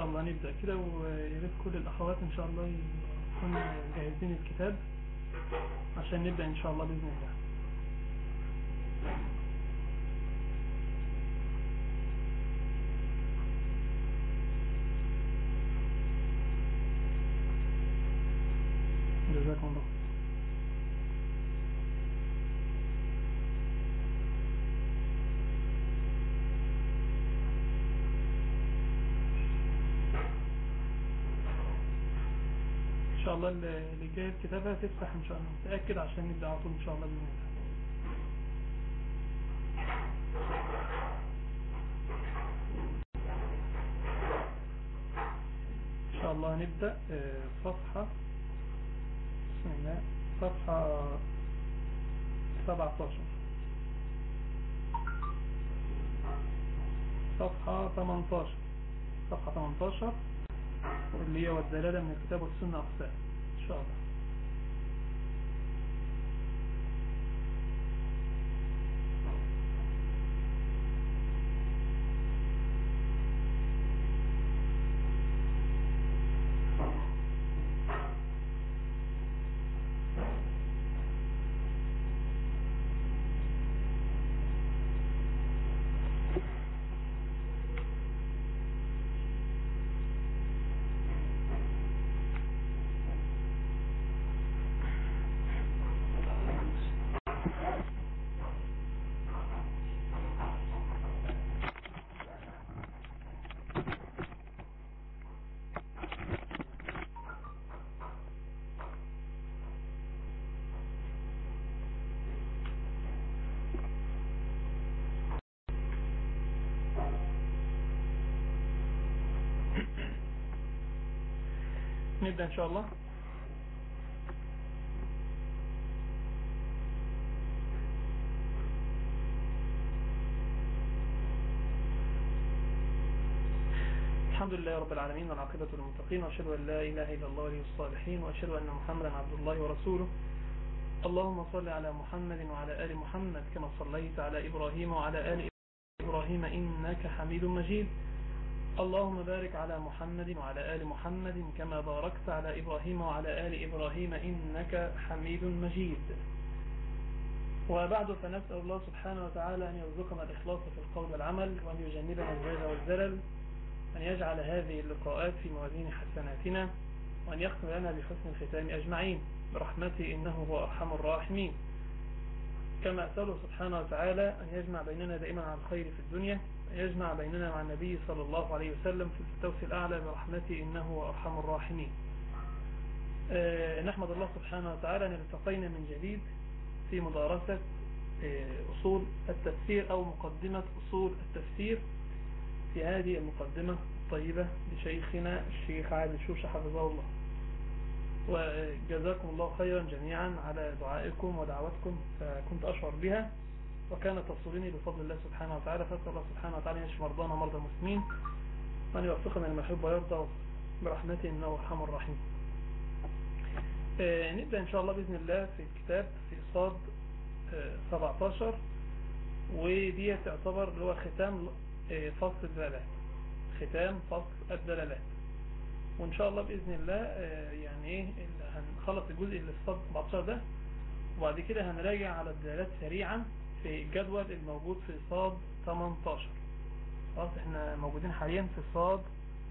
شاء الله نبدأ كده وياريت كل الأخوات إن شاء الله يكونوا جاهزين الكتاب عشان نبدأ إن شاء الله بإذن الله جزاكم الله ان شاء الله اللي جاي الكتابة تفتح ان شاء الله متأكد عشان نبدأ على طول ان شاء الله بإذن الله ان شاء الله هنبدأ آه، صفحة بسم الله صفحة 17 صفحة 18 صفحة 18 اللي هي والدلالة من الكتاب والسنة أقسام إن شاء الله نبدأ إن شاء الله الحمد لله رب العالمين والعاقبة للمتقين وأشهد أن لا إله إلا الله ولي الصالحين وأشهد أن محمدا عبد الله ورسوله اللهم صل على محمد وعلى آل محمد كما صليت على إبراهيم وعلى آل إبراهيم إنك حميد مجيد اللهم بارك على محمد وعلى آل محمد كما باركت على إبراهيم وعلى آل إبراهيم إنك حميد مجيد وبعد فنسأل الله سبحانه وتعالى أن يرزقنا الإخلاص في القول والعمل وأن يجنبنا الزيغ والزلل أن يجعل هذه اللقاءات في موازين حسناتنا وأن يختم لنا بحسن الختام أجمعين برحمته إنه هو أرحم الراحمين كما أسأله سبحانه وتعالى أن يجمع بيننا دائما على الخير في الدنيا أن يجمع بيننا مع النبي صلى الله عليه وسلم في الفتوس الأعلى برحمته إنه هو أرحم الراحمين أه نحمد الله سبحانه وتعالى أن التقينا من جديد في مدارسة أه أصول التفسير أو مقدمة أصول التفسير في هذه المقدمة الطيبة لشيخنا الشيخ عادل شوشة حفظه الله وجزاكم الله خيرا جميعا على دعائكم ودعوتكم فكنت أشعر بها وكانت تصليني بفضل الله سبحانه وتعالى فأسأل الله سبحانه وتعالى أن يشفي مرضانا ومرضى المسلمين وأن يوفقنا لما يحب ويرضى برحمته إنه أرحم الراحمين آه نبدأ إن شاء الله بإذن الله في الكتاب في صاد آه 17 ودي تعتبر اللي هو ختام آه فصل الدلالات ختام فصل الدلالات وإن شاء الله بإذن الله يعني إيه هنخلص الجزء اللي في صاد 17 ده وبعد كده هنراجع على الدلالات سريعا في الجدول الموجود في صاد 18 خلاص احنا موجودين حاليا في صاد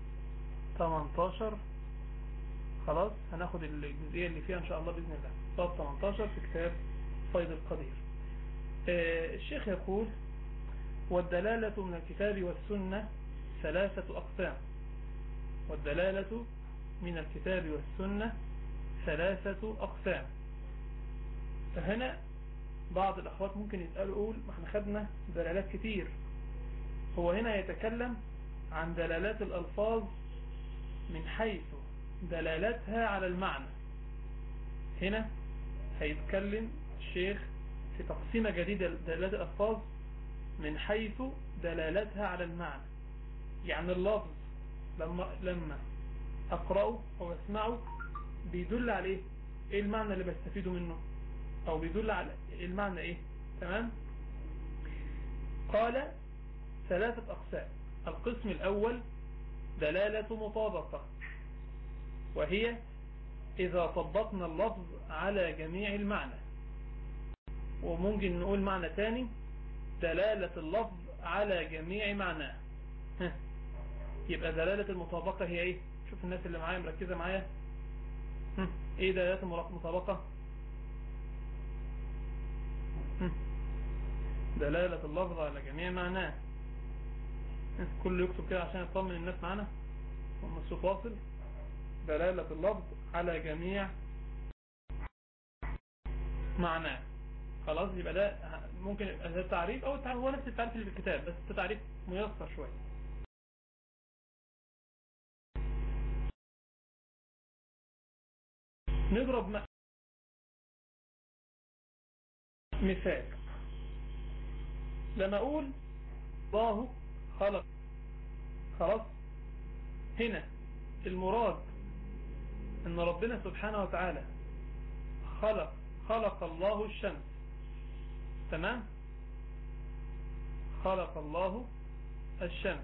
18 خلاص هناخد الجزئية اللي فيها ان شاء الله بإذن الله صاد 18 في كتاب فيض القدير اه الشيخ يقول والدلالة من الكتاب والسنة ثلاثة أقسام والدلالة من الكتاب والسنة ثلاثة أقسام فهنا بعض الأخوات ممكن يسألوا يقول ما احنا خدنا دلالات كتير هو هنا يتكلم عن دلالات الألفاظ من حيث دلالتها على المعنى هنا هيتكلم الشيخ في تقسيمة جديدة دلالات الألفاظ من حيث دلالتها على المعنى يعني اللفظ لما, لما أقرأه أو أسمعه بيدل على إيه إيه المعنى اللي بستفيده منه او بيدل على المعنى ايه تمام قال ثلاثة اقسام القسم الاول دلالة مطابقة وهي إذا طبقنا اللفظ على جميع المعنى وممكن نقول معنى تاني دلالة اللفظ على جميع معناه يبقى دلالة المطابقة هي ايه شوف الناس اللي معايا مركزة معايا ايه دلالة المطابقة دلالة اللفظ على جميع معناه كل يكتب كده عشان يطمن الناس معانا هم الصوت واصل دلالة اللفظ على جميع معناه خلاص يبقى ده ممكن يبقى ده التعريف او هو نفس التعريف اللي في الكتاب بس التعريف ميسر شوية نضرب مثال لما اقول الله خلق خلاص هنا المراد ان ربنا سبحانه وتعالى خلق خلق الله الشمس تمام خلق الله الشمس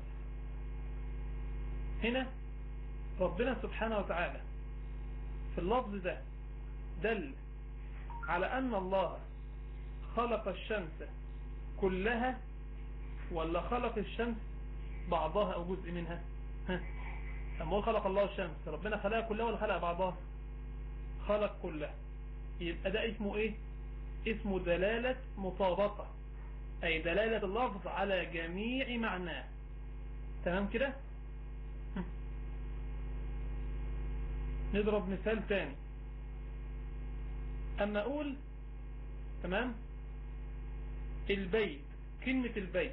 هنا ربنا سبحانه وتعالى في اللفظ ده دل على أن الله خلق الشمس كلها ولا خلق الشمس بعضها أو جزء منها ها أما خلق الله الشمس ربنا خلقها كلها ولا خلق بعضها خلق كلها يبقى ده اسمه ايه اسمه دلالة مطابقة أي دلالة اللفظ على جميع معناه تمام كده نضرب مثال تاني أما أقول تمام البيت كلمة البيت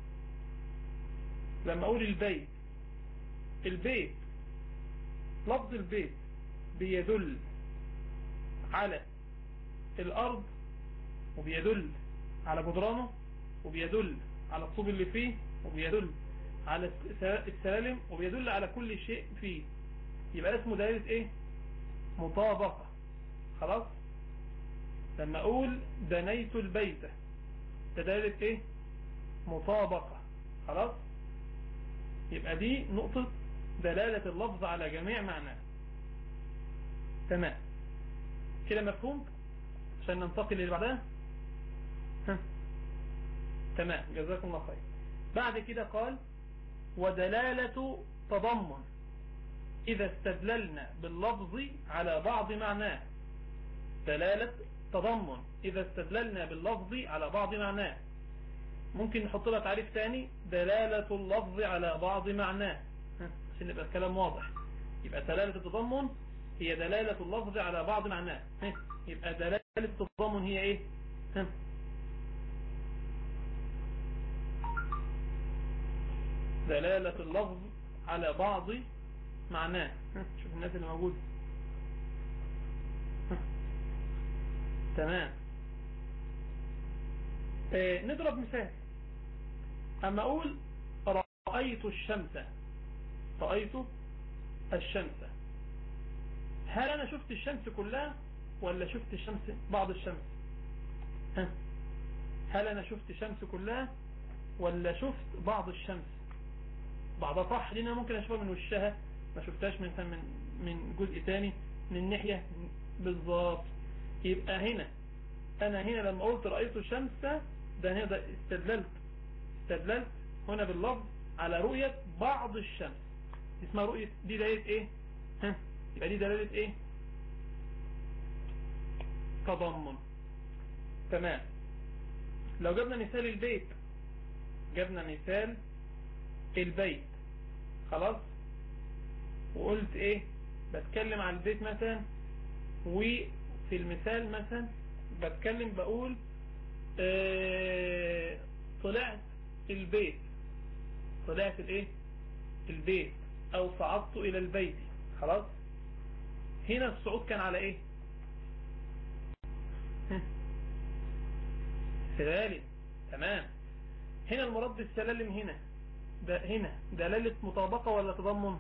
لما أقول البيت البيت لفظ البيت بيدل على الأرض وبيدل على جدرانه وبيدل على الطوب اللي فيه وبيدل على السلالم وبيدل على كل شيء فيه يبقى اسمه دلالة ايه مطابقة خلاص لما اقول بنيت البيت ده دلالة ايه مطابقة خلاص يبقى دي نقطة دلالة اللفظ على جميع معناه تمام كده مفهوم عشان ننتقل اللي بعدها تمام جزاكم الله خير بعد كده قال ودلالة تضمن إذا استدللنا باللفظ على بعض معناه دلالة تضمن إذا استدللنا باللفظ على بعض معناه ممكن نحط لها تعريف ثاني دلالة اللفظ على بعض معناه عشان يبقى الكلام واضح يبقى دلالة التضمن هي دلالة اللفظ على بعض معناه يبقى دلالة التضمن هي ايه دلالة اللفظ على بعض معناه شوف الناس اللي موجودة تمام اه نضرب مثال اما اقول رأيت الشمس رأيت الشمس هل انا شفت الشمس كلها ولا شفت الشمس بعض الشمس ها هل انا شفت الشمس كلها ولا شفت بعض الشمس بعضها صح لان ممكن اشوفها من وشها ما شفتهاش من من من جزء تاني من ناحية بالظبط يبقى هنا انا هنا لما قلت رأيت الشمس ده هنا ده استدللت استدللت هنا باللفظ على رؤية بعض الشمس اسمها رؤية دي دلالة ايه ها يبقى دي دلالة ايه تضمن تمام لو جبنا مثال البيت جبنا مثال البيت خلاص وقلت ايه بتكلم عن البيت مثلا وفي المثال مثلا بتكلم بقول اه طلعت البيت طلعت الايه البيت او صعدت الى البيت خلاص هنا الصعود كان على ايه سلالم تمام هنا المراد بالسلالم هنا ده هنا دلالة مطابقة ولا تضمن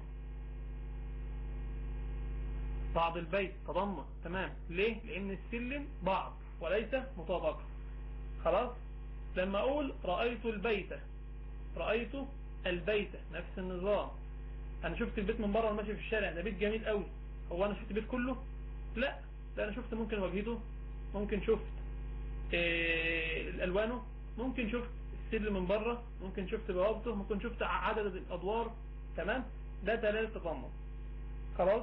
بعض البيت تضمن تمام ليه لان السلم بعض وليس مطابقة خلاص لما اقول رأيت البيت رأيت البيت نفس النظام انا شفت البيت من بره وماشي في الشارع ده بيت جميل قوي هو انا شفت البيت كله لا ده انا شفت ممكن واجهته ممكن شفت إيه الالوانه ممكن شفت السلم من بره ممكن شفت بوابته ممكن شفت عدد الادوار تمام ده دلالة تضمن خلاص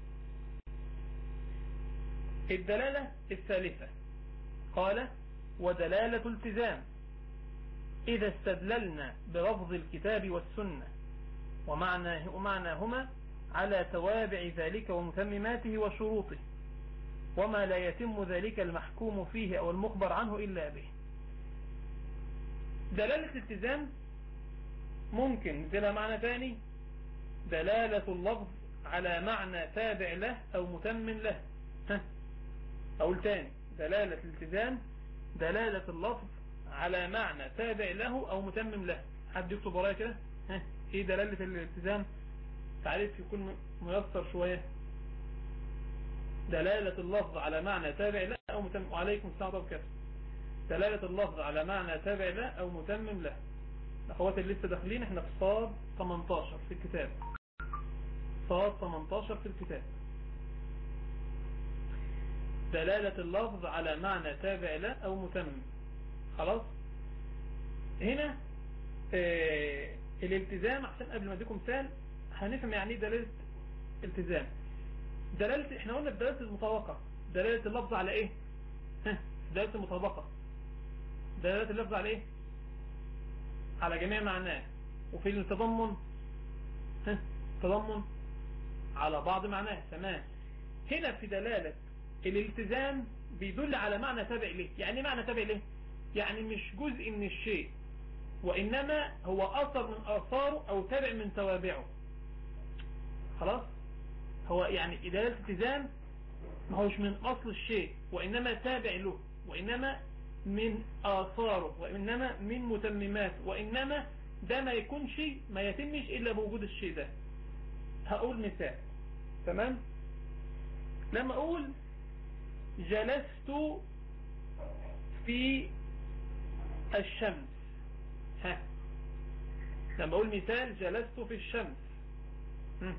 الدلالة الثالثة قال ودلالة التزام إذا استدللنا بلفظ الكتاب والسنة ومعنى ومعناهما على توابع ذلك ومتمماته وشروطه وما لا يتم ذلك المحكوم فيه أو المخبر عنه إلا به دلالة التزام ممكن نديلها معنى ثاني دلالة اللفظ على معنى تابع له أو متم له ها أقول تاني دلالة الالتزام دلالة اللفظ على معنى تابع له أو متمم له حد يكتب ورايا كده ها ايه دلالة الالتزام تعريف يكون ميسر شوية دلالة اللفظ على معنى تابع له أو متمم وعليكم السلام وبركاته دلالة اللفظ على معنى تابع له أو متمم له الأخوات اللي لسه داخلين احنا في صاد 18 في الكتاب صاد 18 في الكتاب دلالة اللفظ على معنى تابع له أو متمم خلاص هنا اه الالتزام عشان قبل ما اديكم مثال هنفهم يعني ايه دلالة التزام دلالة احنا قلنا بدلالة المطابقة دلالة اللفظ على ايه ها دلالة المطابقة دلالة اللفظ على ايه على جميع معناه وفي التضمن ها تضمن على بعض معناه تمام هنا في دلالة الالتزام بيدل على معنى تابع ليه يعني معنى تابع ليه يعني مش جزء من الشيء وإنما هو أثر من آثاره أو تابع من توابعه خلاص هو يعني دلالة الالتزام ما هوش من أصل الشيء وإنما تابع له وإنما من آثاره وإنما من متممات وإنما ده ما يكونش ما يتمش إلا بوجود الشيء ده هقول مثال تمام لما أقول جلست في الشمس ها لما أقول مثال جلست في الشمس هم.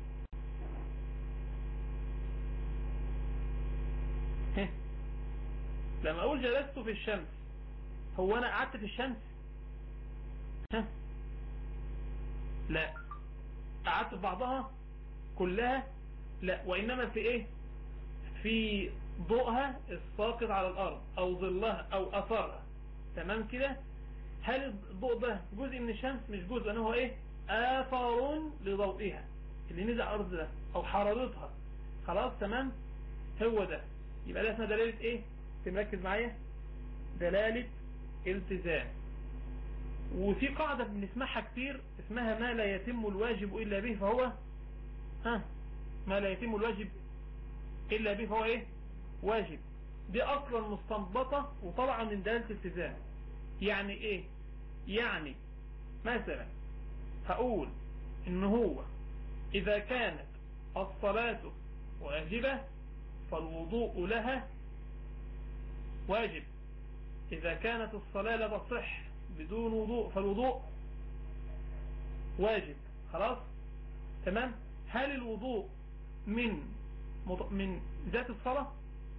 ها. لما أقول جلست في الشمس هو أنا قعدت في الشمس ها لا قعدت في بعضها كلها لا وإنما في إيه في ضوءها الساقط على الأرض أو ظلها أو أثرها تمام كده هل الضوء ده جزء من الشمس مش جزء أنه هو إيه آثار لضوئها اللي نزل على الأرض ده أو حرارتها خلاص تمام هو ده يبقى ده اسمها دلالة إيه تمركز معايا دلالة التزام وفي قاعدة بنسمعها كتير اسمها ما لا يتم الواجب إلا به فهو ها ما لا يتم الواجب إلا به فهو إيه واجب دي أصلا مستنبطة وطبعا من دلالة التزام يعني إيه يعني مثلا هقول إن هو إذا كانت الصلاة واجبة فالوضوء لها واجب إذا كانت الصلاة لا تصح بدون وضوء فالوضوء واجب خلاص تمام هل الوضوء من من ذات الصلاة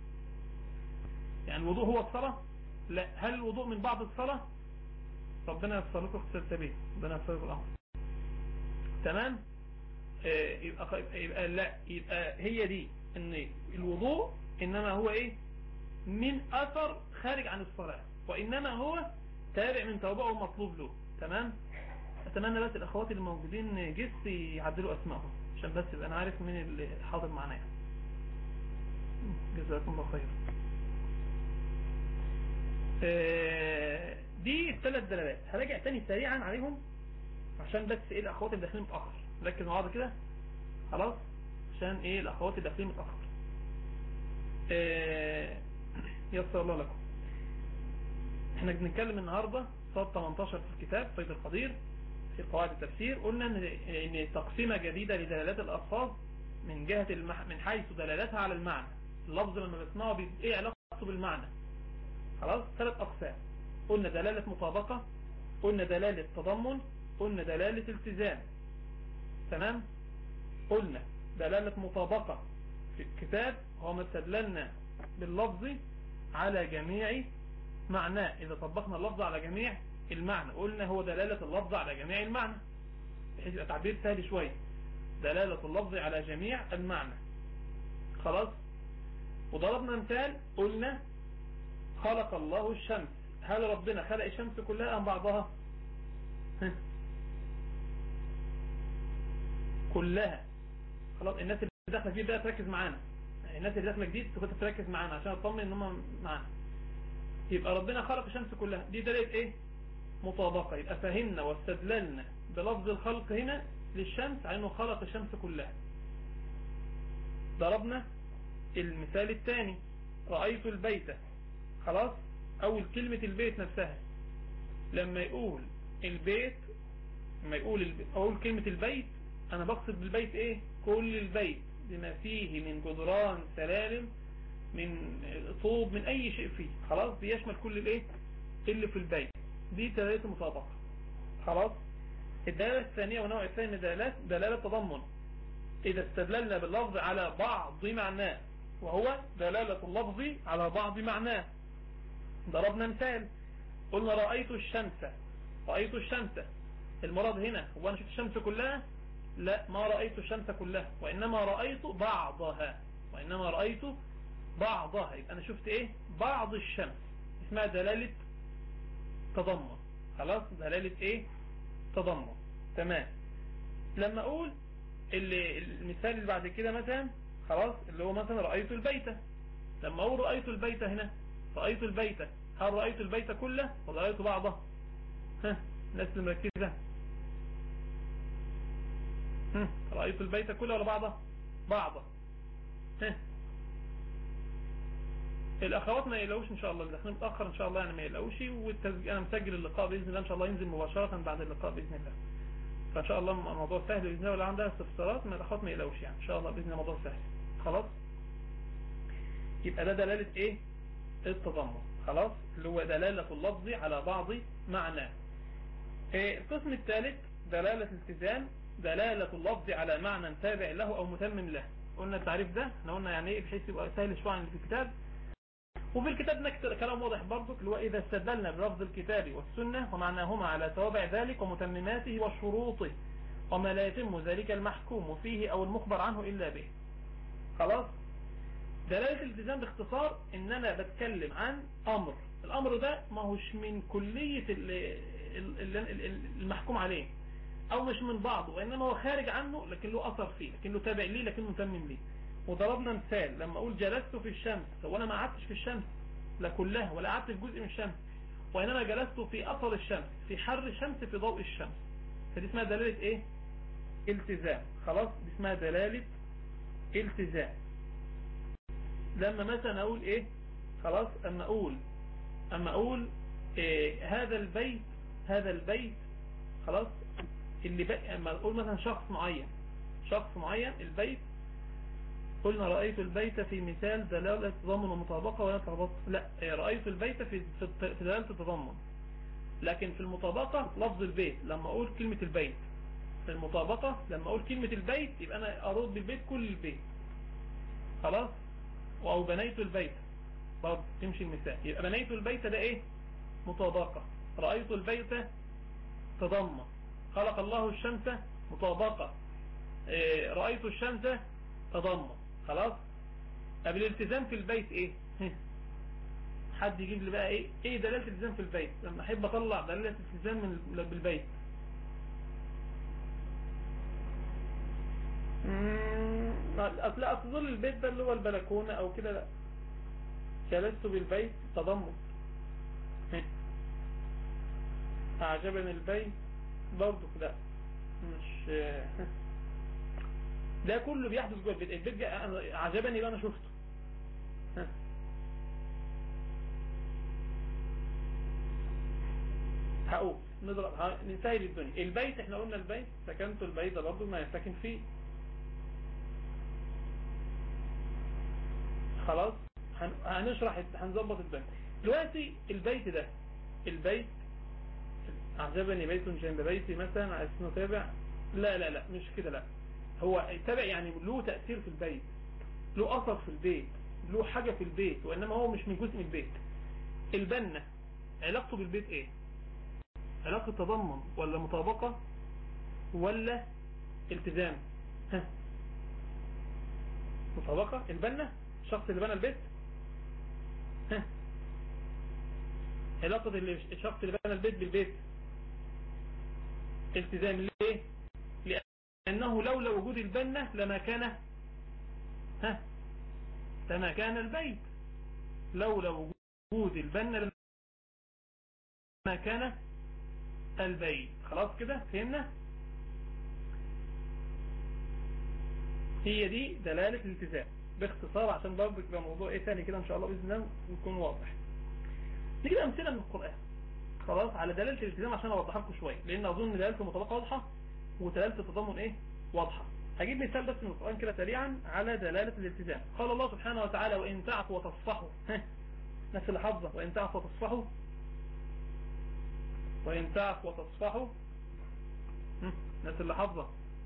يعني الوضوء هو الصلاة لا هل الوضوء من بعض الصلاة ربنا يصر لكم السبيل ربنا يصر لكم الأمر تمام آه يبقى, يبقى لا يبقى هي دي ان الوضوء انما هو ايه من اثر خارج عن الصلاة وانما هو تابع من توبعه مطلوب له تمام اتمنى بس الاخوات اللي موجودين جس يعدلوا اسمائهم عشان بس يبقى انا عارف مين اللي حاضر معانا يعني. جزاكم الله خير آه دي الثلاث دلالات هراجع تاني سريعا عليهم عشان بس ايه الاخوات اللي داخلين متاخر ركز مع بعض كده خلاص عشان ايه الاخوات اللي داخلين متاخر آه يسر الله لكم احنا بنتكلم النهاردة صاد 18 في الكتاب صيد القدير في قواعد التفسير قلنا ان, إن تقسيمة جديدة لدلالات الألفاظ من جهة المح... من حيث دلالتها على المعنى اللفظ لما بسمعه بي... ايه علاقته بالمعنى خلاص ثلاث أقسام قلنا دلالة مطابقة قلنا دلالة تضمن قلنا دلالة التزام تمام قلنا دلالة مطابقة في الكتاب هو ما استدللنا باللفظ على جميع معناه إذا طبقنا اللفظ على جميع المعنى قلنا هو دلالة اللفظ على جميع المعنى بحيث يبقى تعبير سهل شوية دلالة اللفظ على جميع المعنى خلاص وضربنا مثال قلنا خلق الله الشمس هل ربنا خلق الشمس كلها أم بعضها كلها خلاص الناس اللي داخله جديد بقى تركز معانا الناس اللي داخله جديد تبقى تركز معانا عشان اطمن ان هم معانا يبقى ربنا خلق الشمس كلها دي دليل ايه مطابقة يبقى فهمنا واستدللنا بلفظ الخلق هنا للشمس على انه خلق الشمس كلها ضربنا المثال الثاني رأيت البيت خلاص اول كلمة البيت نفسها لما يقول البيت لما يقول البيت اقول كلمة البيت انا بقصد بالبيت ايه كل البيت بما فيه من جدران سلالم من طوب من اي شيء فيه خلاص بيشمل كل الايه اللي في البيت دي دلالة مطابقة خلاص الدلالة الثانية ونوع الثاني من الدلالات دلالة تضمن اذا استدللنا باللفظ على بعض معناه وهو دلالة اللفظ على بعض معناه ضربنا مثال قلنا رأيت الشمس رأيت الشمس المراد هنا هو انا شفت الشمس كلها لا ما رأيت الشمس كلها وإنما رأيت بعضها وإنما رأيت بعضها يبقى أنا شفت إيه بعض الشمس اسمها دلالة تضمن خلاص دلالة إيه تضمن تمام لما أقول اللي المثال اللي بعد كده مثلا خلاص اللي هو مثلا رأيت البيت لما أقول رأيت البيت هنا رأيت البيت هل رأيت البيت كله ولا رأيت بعضه ها الناس اللي مركزة رأيت البيت كله ولا بعضه بعضه ها الاخوات ما يقلقوش ان شاء الله اللي داخلين متاخر ان شاء الله يعني ما يقلقوش والتسجيل انا مسجل اللقاء باذن الله ان شاء الله ينزل مباشره بعد اللقاء باذن الله فان شاء الله الموضوع سهل باذن الله ولا عندها استفسارات من الاخوات ما يقلقوش يعني ان شاء الله باذن الله الموضوع سهل خلاص يبقى ده دلاله ايه التضمن خلاص اللي هو دلاله اللفظ على بعض معناه إيه القسم الثالث دلاله الالتزام دلالة اللفظ على معنى تابع له او متمم له قلنا التعريف ده احنا قلنا يعني ايه بحيث يبقى سهل شوية عن في الكتاب وفي الكتاب نكتر كلام واضح برضك اللي هو اذا استدلنا بلفظ الكتاب والسنة ومعناهما على توابع ذلك ومتمماته وشروطه وما لا يتم ذلك المحكوم فيه او المخبر عنه الا به خلاص دلالة الالتزام باختصار ان انا بتكلم عن امر الامر ده ما هوش من كلية المحكوم عليه او مش من بعضه وانما هو خارج عنه لكن له اثر فيه لكن له تابع ليه لكن متمم ليه وضربنا مثال لما اقول جلست في الشمس هو انا ما قعدتش في الشمس لا كلها ولا قعدت في جزء من الشمس وانما جلست في اثر الشمس في حر الشمس في ضوء الشمس فدي اسمها دلالة ايه التزام خلاص دي اسمها دلالة التزام لما مثلا اقول ايه خلاص اما اقول اما اقول إيه هذا البيت هذا البيت خلاص اللي بقى اما اقول مثلا شخص معين شخص معين البيت قلنا رأيت البيت في مثال دلالة تضمن ومطابقة ولا تربط لا رأيت البيت في في دلالة التضمن لكن في المطابقة لفظ البيت لما اقول كلمة البيت في المطابقة لما اقول كلمة البيت يبقى انا ارد بالبيت كل البيت خلاص او بنيت البيت برضه تمشي المثال يبقى بنيت البيت ده ايه مطابقة رأيت البيت تضمن خلق الله الشمس مطابقة إيه رأيت الشمس تضمن خلاص طب الالتزام في البيت ايه حد يجيب لي بقى ايه ايه دلالة الالتزام في البيت لما احب اطلع دلالة الالتزام من بالبيت اصل اصل ظل البيت ده اللي هو البلكونة او كده لا جلست بالبيت تضمن اعجبني البيت برضه لا مش ده كله بيحدث جوه البيت البيت عجبني يبقى انا شفته هقول نضرب نسهل الدنيا البيت احنا قلنا البيت سكنت البيت ده برضه ما يسكن فيه خلاص هنشرح هنظبط الدنيا دلوقتي البيت ده البيت أعجبني بيت جنب بيتي مثلا على اسمه تابع لا لا لا مش كده لا هو تبع يعني له تأثير في البيت له أثر في البيت له حاجة في البيت وإنما هو مش من جزء من البيت البنة علاقته بالبيت ايه علاقة تضمن ولا مطابقة ولا التزام ها مطابقة البنة الشخص اللي بنى البيت ها علاقة الشخص اللي بنى البيت بالبيت التزام ليه لأنه لولا وجود البنة لما كان ها لما كان البيت لولا وجود البنة لما كان البيت خلاص كده فهمنا هي دي دلالة الالتزام باختصار عشان برضك يبقى موضوع ايه تاني كده ان شاء الله باذن الله ويكون واضح نجيب امثله من القران خلاص على دلاله الالتزام عشان اوضحها لكم شويه لان اظن دلاله المطابقه واضحه ودلاله التضامن ايه واضحه هجيب مثال بس من القران كده سريعا على دلاله الالتزام قال الله سبحانه وتعالى وان تعفوا وتصفحوا نفس اللي حافظه وان تعفوا وتصفحوا وان تعفوا وتصفحوا نفس اللي حافظه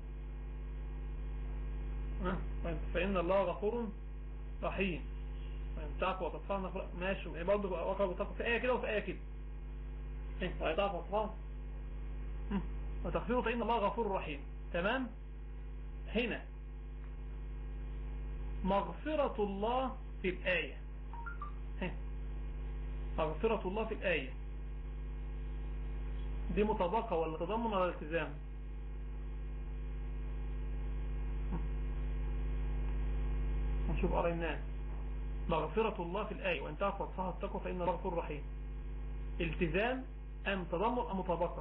فإن الله غفور رحيم تعفو وتصفحوا ماشي برضه وقع بتقف في آية كده وفي آية كده ايه ويتعفو وتصفحوا وتغفروا فإن الله غفور رحيم تمام هنا مغفرة الله في الآية مغفرة الله في الآية دي مطابقة ولا تضمن ولا التزام نشوف قريناه مغفرة الله في الآية وإن تعفوا وتصحى التقوى فإن الله غفور رحيم التزام أم تضمن أم مطابقة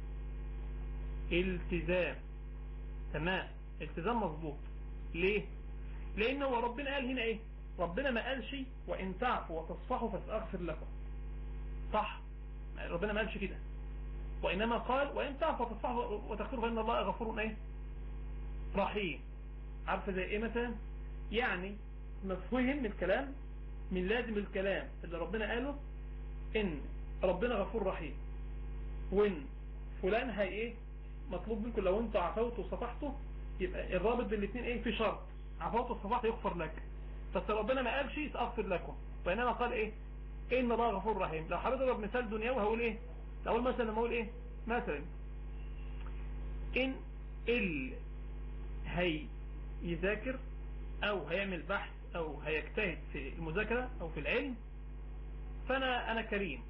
التزام تمام التزام مظبوط ليه لأنه ربنا قال هنا إيه ربنا ما قالش وإن تعفوا وتصفحوا فسأغفر لكم صح ربنا ما قالش كده وإنما قال وإن تعفوا وتصفحوا وتغفروا فإن الله غفور إيه رحيم عارفة زي إيه مثلا يعني مفهوم من الكلام من لازم الكلام اللي ربنا قاله ان ربنا غفور رحيم وان فلان هي ايه مطلوب منكم لو انتوا عفوتوا وصفحتوا يبقى الرابط بين الاثنين ايه في شرط عفوتوا وصفحت يغفر لك بس ربنا ما قالش يتغفر لكم وانما قال ايه ان الله غفور رحيم لو حبيت اضرب مثال دنيوي هقول ايه اقول مثلا لما اقول ايه مثلا ان ال هي يذاكر او هيعمل بحث او هيجتهد في المذاكرة او في العلم فانا انا كريم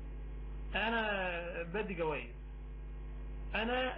انا بدي جوائز انا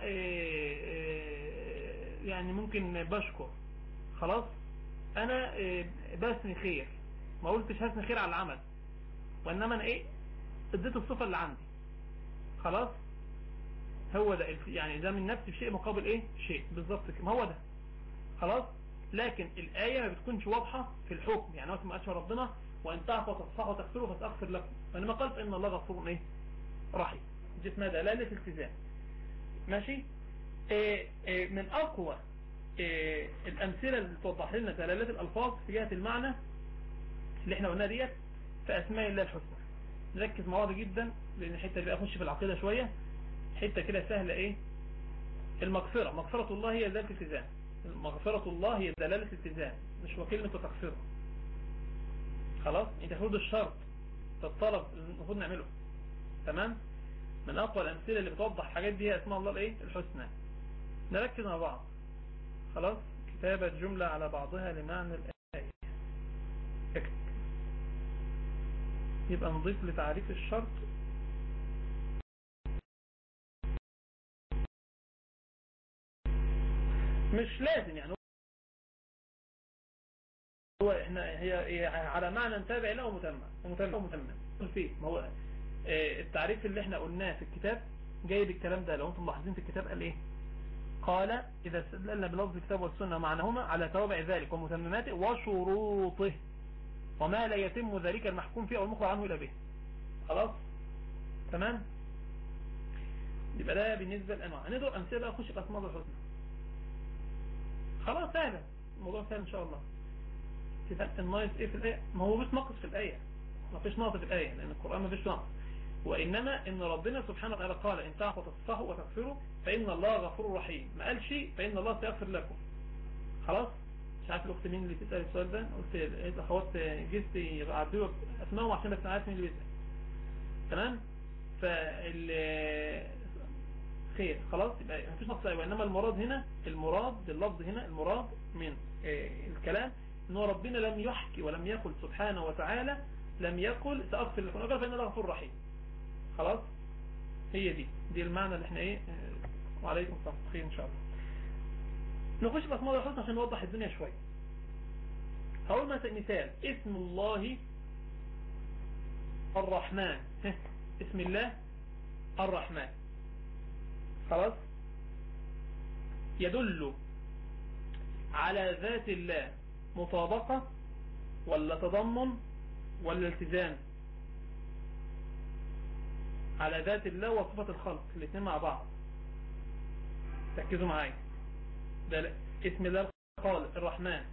يعني ممكن بشكر خلاص انا بثني خير ما قلتش هثني خير على العمل وانما انا ايه اديت الصفة اللي عندي خلاص هو ده يعني ده من نفسي بشيء مقابل ايه شيء بالظبط كده ما هو ده خلاص لكن الآية ما بتكونش واضحة في الحكم يعني وقت ما أشهر ربنا وإن تعفوا وتصفحوا وتغفروا فتأغفر لكم وإنما قالت إن الله غفور إيه رحيم دي اسمها دلالة التزام ماشي إيه إيه من أقوى إيه الأمثلة اللي توضح لنا دلالات الألفاظ في جهة المعنى اللي احنا قلناها ديت في أسماء الله الحسنى نركز مع بعض جدا لأن الحتة دي أخش في العقيدة شوية حتة كده سهلة إيه المغفرة مغفرة الله هي ذات التزام مغفرة الله هي دلالة التزام مش وكلمة تغفره خلاص انت المفروض الشرط الطلب المفروض نعمله تمام من اقوى الامثله اللي بتوضح الحاجات دي هي اسماء الله الايه الحسنى نركز مع بعض خلاص كتابة جملة على بعضها لمعنى الآية اكتب يبقى نضيف لتعريف الشرط مش لازم يعني هو احنا هي على معنى تابع له ومتمم ومتمم ومتمم فيه ما هو اه التعريف اللي احنا قلناه في الكتاب جايب الكلام ده لو انتم ملاحظين في الكتاب قال ايه قال اذا استدللنا بلفظ الكتاب والسنه معناهما على توابع ذلك ومتمماته وشروطه وما لا يتم ذلك المحكوم فيه او المخبر عنه الا به خلاص تمام يبقى ده بالنسبه للانواع هنضرب امثله بقى نخش في اسماء الله الحسنى خلاص سهل الموضوع سهل ان شاء الله الناقص ايه في الايه ما هو مش ناقص في الايه ما فيش ناقص في الايه لان القران ما فيش ناقص وإنما إن ربنا سبحانه وتعالى قال إن تعفوا تصفحوا وتغفروا فإن الله غفور رحيم ما قال شيء فإن الله سيغفر لكم خلاص مش عارف الأخت مين اللي تسأل السؤال ده قلت الأخوات جزت يعدلوا أسمائهم عشان بس عارف مين اللي بيسأل تمام فال خير خلاص يبقى مفيش نقص أيوة إنما المراد هنا المراد باللفظ هنا المراد من الكلام إن ربنا لم يحكي ولم يقل سبحانه وتعالى لم يقل سأغفر لكم أقول فإن الله غفور رحيم خلاص هي دي دي المعنى اللي احنا ايه وعليكم السلام خير ان شاء الله نخش في اسماء الحسنى عشان نوضح الدنيا شويه هقول مثلا مثال اسم الله الرحمن اسم الله الرحمن خلاص يدل على ذات الله مطابقة ولا تضمن ولا التزام على ذات الله وصفة الخلق الاثنين مع بعض ركزوا معايا ده اسم الله الخالق الرحمن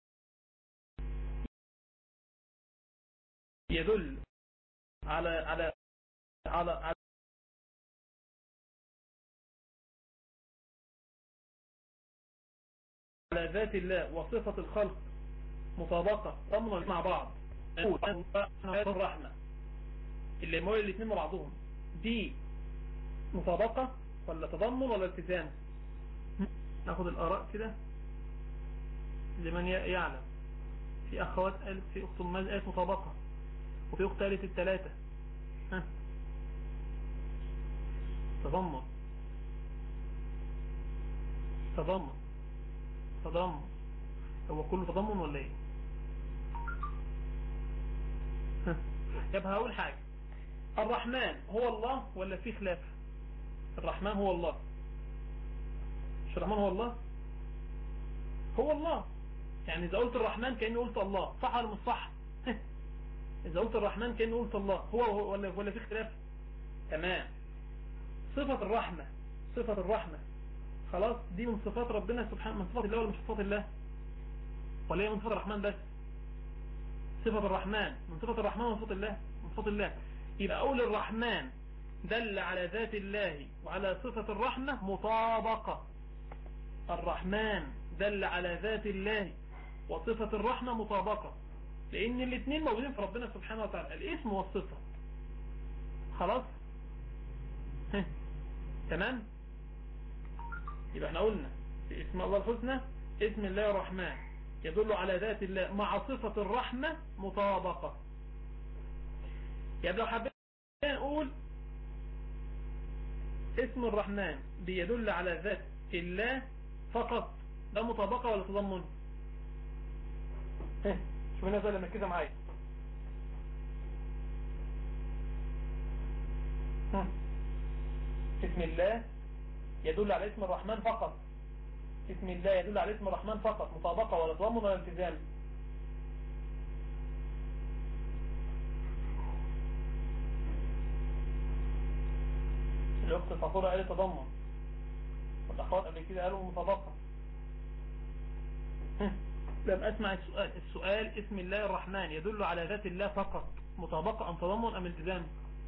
يدل على على على, على على ذات الله وصفة الخلق مطابقة ضمن مع بعض الرحمة اللي موي الاثنين مع بعضهم دي مطابقة ولا تضمن ولا التزام ناخد الآراء كده لمن يعلم في أخوات قالت في أخت الماز قالت مطابقة وفي أخت قالت الثلاثة ها تضمن تضمن تضمن هو كله تضمن ولا ايه يبقى هقول حاجة الرحمن هو الله ولا في خلاف الرحمن هو الله مش الرحمن هو الله هو الله يعني إذا قلت الرحمن كأني قلت الله صح ولا مش صح إذا قلت الرحمن كأني قلت الله هو ولا ولا في اختلاف تمام صفة الرحمة صفة الرحمة خلاص دي من صفات ربنا سبحانه من صفات الله ولا مش صفات الله ولا هي من صفات الرحمن بس صفة الرحمن من صفة الرحمن من صفات الله من صفات الله يبقى أقول الرحمن دل على ذات الله وعلى صفة الرحمة مطابقة الرحمن دل على ذات الله وصفة الرحمة مطابقة لأن الاثنين موجودين في ربنا سبحانه وتعالى الاسم والصفة خلاص تمام يبقى احنا قلنا في اسم الله الحسنى اسم الله الرحمن يدل على ذات الله مع صفة الرحمة مطابقة يبقى لو حبينا نقول اسم الرحمن بيدل على ذات الله فقط ده مطابقة ولا تضمن شوف الناس اللي مركزة معايا اسم الله يدل على اسم الرحمن فقط اسم الله يدل على اسم الرحمن فقط مطابقة ولا تضمن ولا التزام الأخت الفخورة قالت تضمن والأخوات قبل كده قالوا مطابقة لم أسمع السؤال السؤال اسم الله الرحمن يدل على ذات الله فقط مطابقة أم تضمن أم التزام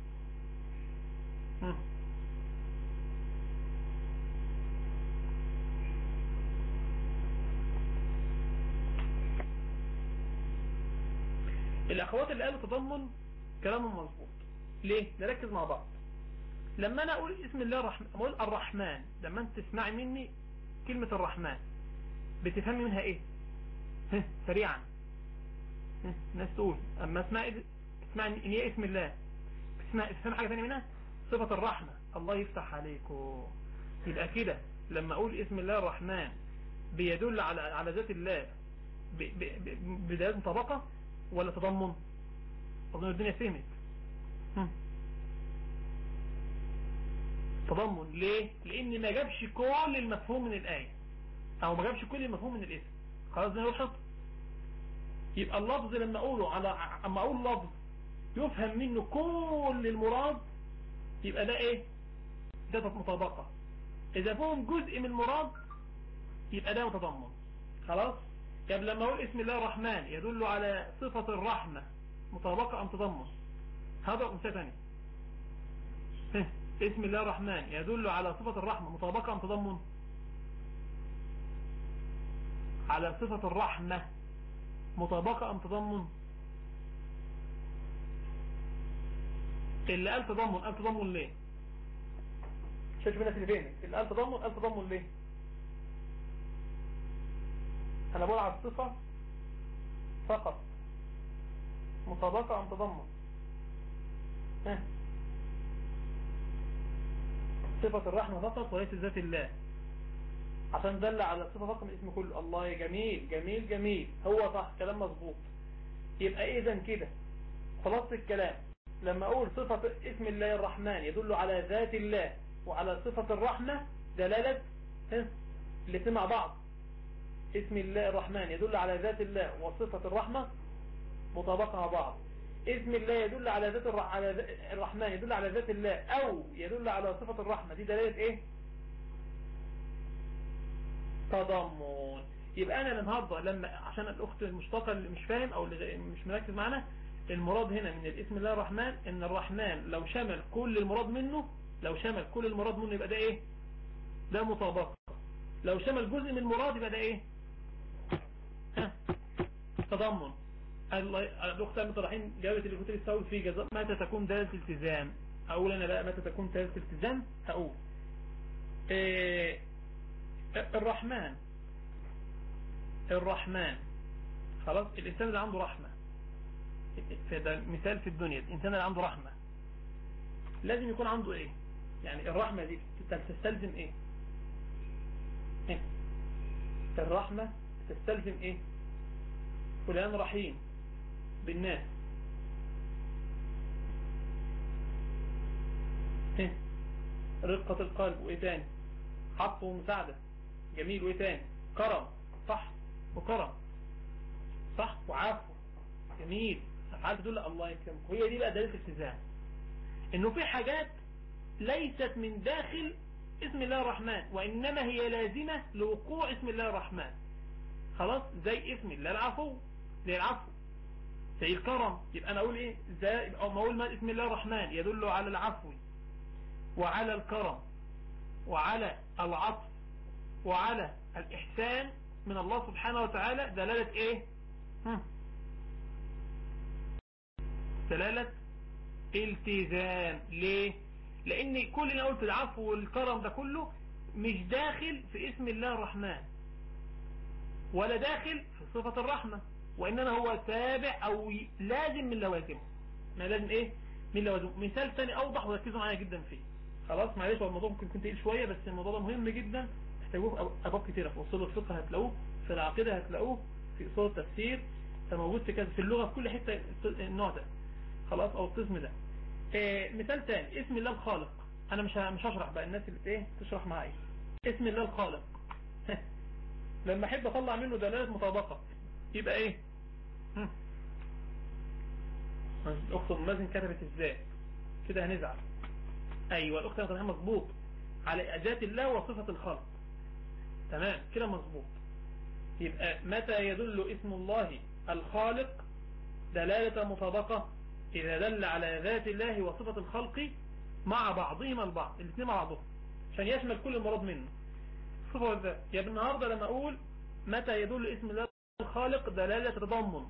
الأخوات اللي قالوا تضمن كلامهم مظبوط ليه؟ نركز مع بعض لما أنا أقول اسم الله الرحمن أقول الرحمن لما أنت تسمعي مني كلمة الرحمن بتفهمي منها إيه سريعا الناس تقول أما اسمعي اسمعي إن هي اسم الله تسمع تسمع حاجة ثانية منها صفة الرحمة الله يفتح عليكم يبقى كده لما أقول اسم الله الرحمن بيدل على على ذات الله بداية طبقة ولا تضمن أظن الدنيا فهمت تضمن ليه لان ما جابش كل المفهوم من الآية او ما جابش كل المفهوم من الاسم خلاص ده يلحظ يبقى اللفظ لما اقوله على اما اقول لفظ يفهم منه كل المراد يبقى ده ايه ده مطابقة اذا فهم جزء من المراد يبقى ده متضمن خلاص طب لما اقول اسم الله الرحمن يدل على صفة الرحمة مطابقة ام تضمن هذا مثال ثاني اسم الله الرحمن يدل على صفة الرحمة مطابقة ام تضمن على صفة الرحمة مطابقة ام تضمن اللي قال تضمن قال تضمن ليه شايف الناس اللي بينك اللي قال تضمن قال تضمن ليه انا بقول على الصفة فقط مطابقة ام تضمن ها صفة الرحمة فقط وليس ذات الله عشان دل على الصفة فقط من الاسم كله الله جميل جميل جميل هو صح كلام مظبوط يبقى اذا كده خلاص الكلام لما اقول صفة اسم الله الرحمن يدل على ذات الله وعلى صفة الرحمة دلالة الاثنين مع بعض اسم الله الرحمن يدل على ذات الله وصفة الرحمة مطابقة مع بعض اسم الله يدل على ذات الر... على الرحمن يدل على ذات الله او يدل على صفة الرحمة دي دلالة ايه تضمن يبقى انا النهاردة لما عشان الاخت المشتقة اللي مش فاهم او اللي مش مركز معنا المراد هنا من الاسم الله الرحمن ان الرحمن لو شمل كل المراد منه لو شمل كل المراد منه يبقى ده ايه ده مطابقة لو شمل جزء من المراد يبقى ده ايه ها تضمن الاخت المطرحين جابت اللي كنت بتساوي فيه جزاء متى تكون دالة التزام اقول انا بقى متى تكون دالة التزام هقول إيه الرحمن الرحمن خلاص الانسان اللي عنده رحمة ده مثال في الدنيا الانسان اللي عنده رحمة لازم يكون عنده ايه يعني الرحمة دي تستلزم ايه, إيه؟ الرحمة تستلزم ايه فلان رحيم بالناس إيه؟ رقة القلب وايه تاني عطف ومساعدة جميل وايه تاني كرم صح وكرم صح وعفو جميل افعال تدل الله يكرمك وهي دي بقى دليل الالتزام انه في حاجات ليست من داخل اسم الله الرحمن وانما هي لازمة لوقوع اسم الله الرحمن خلاص زي اسم الله العفو زي العفو زي الكرم يبقى انا اقول ايه زي او ما اقول ما اسم الله الرحمن يدل على العفو وعلى الكرم وعلى العطف وعلى الاحسان من الله سبحانه وتعالى دلالة ايه هم. دلالة التزام ليه لان كل اللي قلت العفو والكرم ده كله مش داخل في اسم الله الرحمن ولا داخل في صفة الرحمة وإنما هو تابع أو لازم من لوازمه ما لازم إيه من لوازمه مثال ثاني أوضح وركزوا معايا جدا فيه خلاص معلش هو الموضوع ممكن يكون تقيل شوية بس الموضوع ده مهم جدا تحتاجوه في أبواب كتيرة في أصول الفقه هتلاقوه في العقيدة هتلاقوه في أصول التفسير موجود في كذا في اللغة في كل حتة النوع ده خلاص أو القسم ده إيه مثال ثاني اسم الله الخالق أنا مش مش هشرح بقى الناس اللي ايه تشرح معايا اسم الله الخالق لما احب اطلع منه دلالة مطابقة يبقى ايه الاخت مازن كتبت ازاي كده هنزعل ايوه الاخت مازن مظبوط على ذات الله وصفة الخلق تمام كده مظبوط يبقى متى يدل اسم الله الخالق دلالة مطابقة اذا دل على ذات الله وصفة الخلق مع بعضهما البعض الاثنين مع بعضهم عشان يشمل كل المراد منه صفة والذات يبقى النهاردة لما اقول متى يدل اسم الله الخالق دلالة تضمن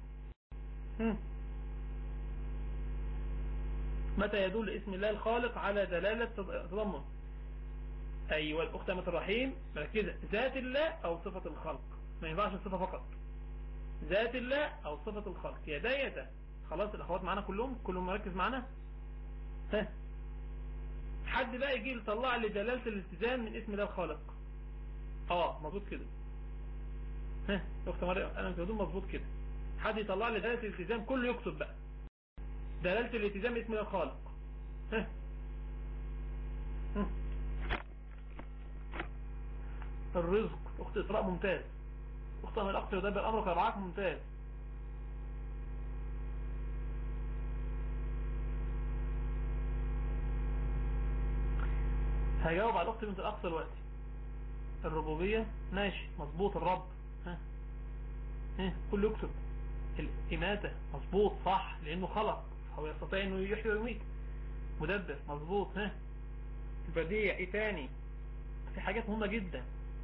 متى يدل اسم الله الخالق على دلالة تضمن ايوه الاخت امة الرحيم مركزة ذات الله او صفة الخلق ما ينفعش الصفة فقط ذات الله او صفة الخلق يا ده يا ده خلاص الاخوات معانا كلهم كلهم مركز معانا ها حد بقى يجي يطلع لي دلالة الالتزام من اسم الله الخالق اه مظبوط كده ها اخت مريم انا مش بدون مظبوط كده حد يطلع لي دلالة الالتزام كله يكتب بقى دلالة الالتزام اسم الله الخالق ها الرزق اخت اسراء ممتاز اخت من الاخت يدبر امرك رعاك ممتاز هجاوب على الاخت بنت الاقصى دلوقتي الربوبية ماشي مظبوط الرب ها ها كله يكتب الإماتة مظبوط صح لأنه خلق هو يستطيع أنه يحيي ويميت مدبر مظبوط ها البديع ايه تاني في حاجات مهمة جدا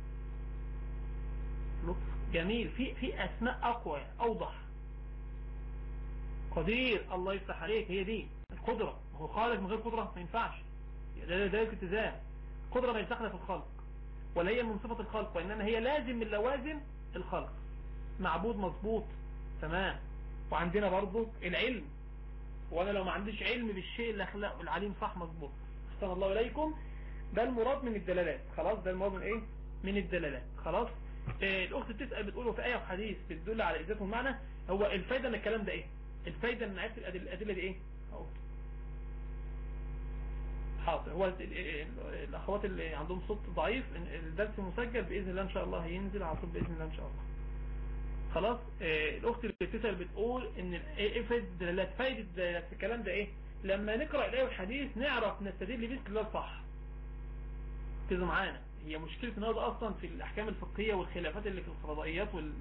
لطف جميل في في اسماء اقوى اوضح قدير الله يفتح عليك هي دي القدرة هو خالق من غير قدرة ما ينفعش ده ده التزام قدرة ما يستخدم في الخلق ولا هي من صفة الخلق وإنما هي لازم من لوازم الخلق معبود مظبوط تمام وعندنا برضو العلم وانا لو ما عنديش علم بالشيء اللي اخلقه العليم صح مظبوط احسن الله اليكم ده المراد من الدلالات خلاص ده المراد من ايه من الدلالات خلاص إيه الاخت بتسال بتقول في ايه وحديث بتدل على اثبات المعنى هو الفايده من الكلام ده ايه الفايده من عرفت الادله دي ايه اهو حاضر هو الاخوات اللي عندهم صوت ضعيف الدرس مسجل باذن الله ان شاء الله هينزل على طول باذن الله ان شاء الله خلاص آه الاخت اللي بتسال بتقول ان ايه فايده الدلالات فايده الدلالات في الكلام ده ايه لما نقرا الايه والحديث نعرف نستدل بيه استدلال صح كده معانا هي مشكله النهارده اصلا في الاحكام الفقهيه والخلافات اللي في الفضائيات وال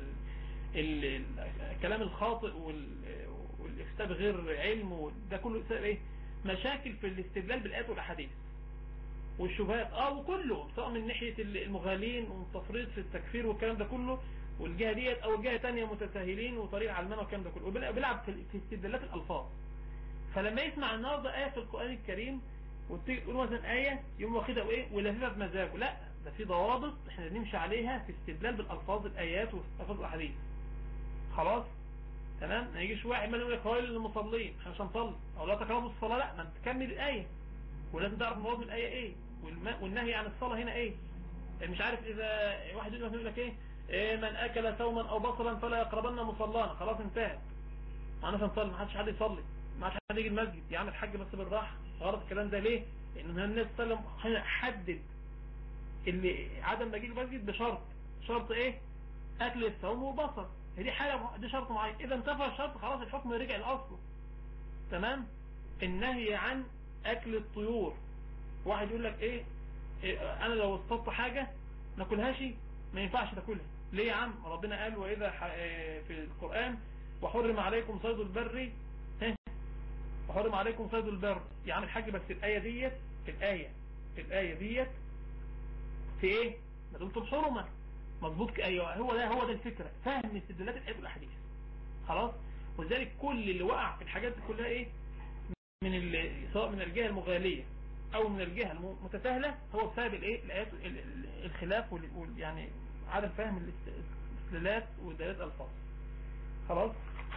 الكلام الخاطئ والافتاء بغير علم ده كله سبب ايه مشاكل في الاستدلال بالايات والاحاديث والشبهات اه وكله سواء من ناحيه المغالين والتفريط في التكفير والكلام ده كله والجهه ديت او الجهه ثانيه متساهلين وطريق علمانه والكلام ده كله وبيلعب في استدلالات الالفاظ فلما يسمع النهارده ايه في القران الكريم وتيجي تقول مثلا ايه يوم واخدها وايه ولاففها بمزاجه لا ده في ضوابط احنا نمشي عليها في استدلال بالالفاظ الايات والالفاظ الاحاديث خلاص تمام ما يجيش واحد ما يقول لك هو للمصلين احنا مش هنصلي او لا تقربوا الصلاه لا ما انت تكمل الايه ولازم تعرف مراد من الايه ايه والنهي عن الصلاه هنا ايه مش عارف اذا واحد يقول لك ايه إيه من اكل ثوما او بصلا فلا يقربن مصلانا خلاص انتهت ما انا هنصلي ما حدش حد يصلي ما حدش حد يجي المسجد يعمل الحاج بس بالراحه غلط الكلام ده ليه لان النبي صلى الله عليه وسلم حدد اللي عدم مجيء المسجد بشرط شرط ايه اكل الثوم والبصل دي حاجه دي شرط معين اذا انتفى الشرط خلاص الحكم رجع لاصله تمام النهي عن اكل الطيور واحد يقول لك ايه, إيه انا لو اصطدت حاجه ناكلهاش ما ينفعش تاكلها ليه يا عم ربنا قال واذا في القرآن وحرم عليكم صيد البر وحرم عليكم صيد البر يعني الحاج بس الآية ديت الآية الآية ديت في ايه ما دمتم حرمة مظبوط ايوه هو ده هو ده الفكرة فهم استدلالات الآيات والأحاديث خلاص ولذلك كل اللي وقع في الحاجات دي كلها ايه من سواء من الجهة المغالية او من الجهة المتساهلة هو بسبب الايه الايات الخلاف وال يعني عدم فهم الاستدلالات ودلالات الفاظ خلاص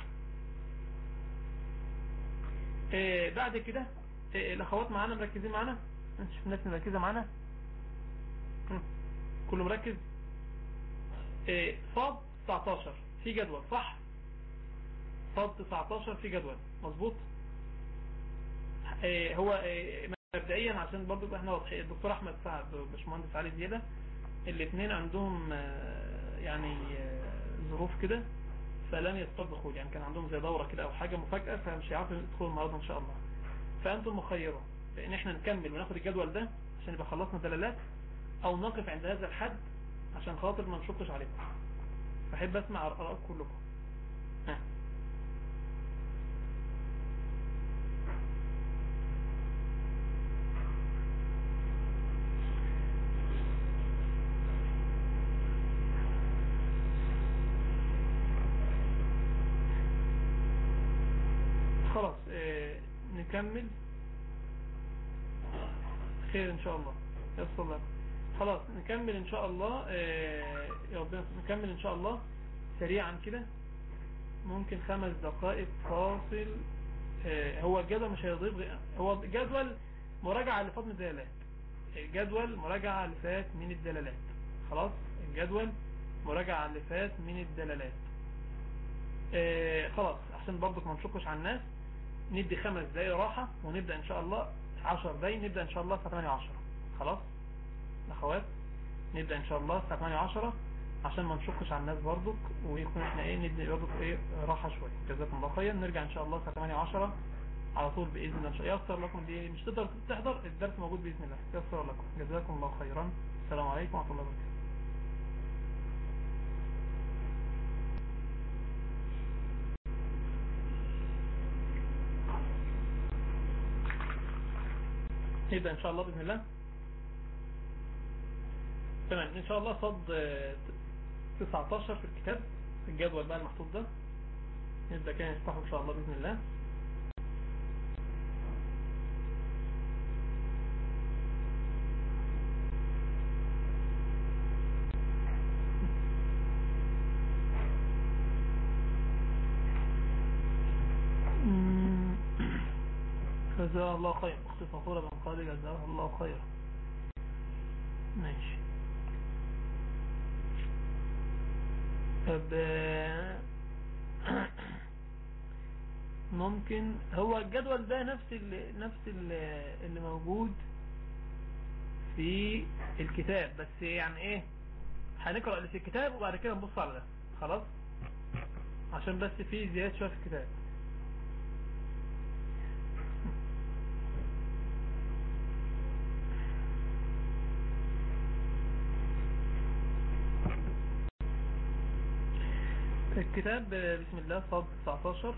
إيه بعد كده إيه الاخوات معانا مركزين معانا نشوف الناس مركزة معانا كله مركز إيه صاد 19 في جدول صح صاد 19 في جدول مظبوط إيه هو إيه مبدئيا عشان برضو احنا واضحين الدكتور احمد سعد وباشمهندس علي زياده الاثنين عندهم يعني ظروف كده فلن يستطبقوا يعني كان عندهم زي دورة كده او حاجة مفاجأة فمش هيعرفوا يدخلوا النهارده ان شاء الله فانتم مخيرون بان احنا نكمل وناخد الجدول ده عشان يبقى خلصنا دلالات او نقف عند هذا الحد عشان خاطر ما نشقش عليكم فاحب اسمع ارائكم كلكم ها خلاص اه نكمل خير ان شاء الله يسر الله خلاص نكمل ان شاء الله اه يا ربنا نكمل ان شاء الله سريعا كده ممكن خمس دقائق فاصل اه هو الجدول مش هيضيف هو جدول مراجعة لفضل الدلالات الجدول مراجعة اللي فات من الدلالات خلاص الجدول مراجعة اللي فات من الدلالات اه خلاص عشان برضك ما نشقش على الناس ندي خمس دقايق راحة ونبدأ ان شاء الله 10 دقايق نبدأ ان شاء الله الساعة 8 10 خلاص اخوات نبدأ ان شاء الله الساعة 8 10 عشان ما نشقش على الناس برضك ويكون احنا ايه ندي برضك ايه راحة شوية جزاكم الله خيرا نرجع ان شاء الله الساعة 8 10 على طول بإذن الله ان شاء الله يسر لكم دي مش تقدر تحضر الدرس موجود بإذن الله يسر لكم جزاكم الله خيرا السلام عليكم ورحمة الله وبركاته نبدأ ان شاء الله بإذن الله تمام ان شاء الله صد 19 في الكتاب الجدول بقى المحطوط ده نبدأ كده نفتحه ان شاء الله بإذن الله جزاها الله خير اختي فخورة بن قادي جزاها الله خير ماشي طب ممكن هو الجدول ده نفس اللي نفس اللي, اللي موجود في الكتاب بس يعني ايه هنقرأ اللي في الكتاب وبعد كده نبص على ده خلاص عشان بس في زيادة شوية في الكتاب الكتاب بسم الله صاد 19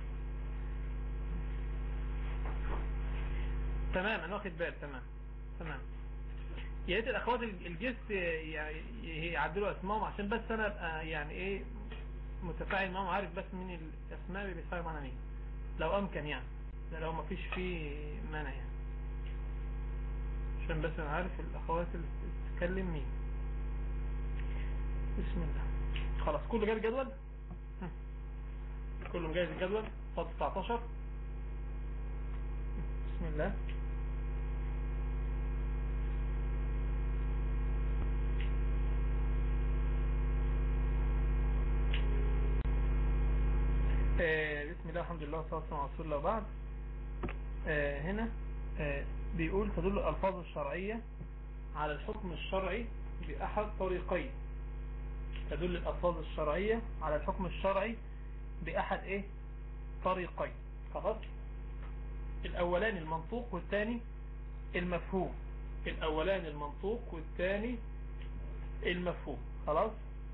تمام انا واخد بال تمام تمام يا ريت الاخوات الجس يعدلوا اسمائهم عشان بس انا ابقى يعني ايه متفاعل معاهم عارف بس مين الاسماء اللي بيتفاعل معانا مين لو امكن يعني ده لو ما فيش فيه مانع يعني عشان بس انا عارف الاخوات اللي بتتكلم مين بسم الله خلاص كله جاي الجدول كله مجهز الجدول فاضل 19 بسم الله آه بسم الله الحمد لله والصلاة والسلام على رسول الله وبعد آه هنا آه بيقول تدل الألفاظ الشرعية على الحكم الشرعي بأحد طريقين تدل الألفاظ الشرعية على الحكم الشرعي بأحد إيه طريقين خلاص الأولان المنطوق والثاني المفهوم الأولان المنطوق والثاني المفهوم خلاص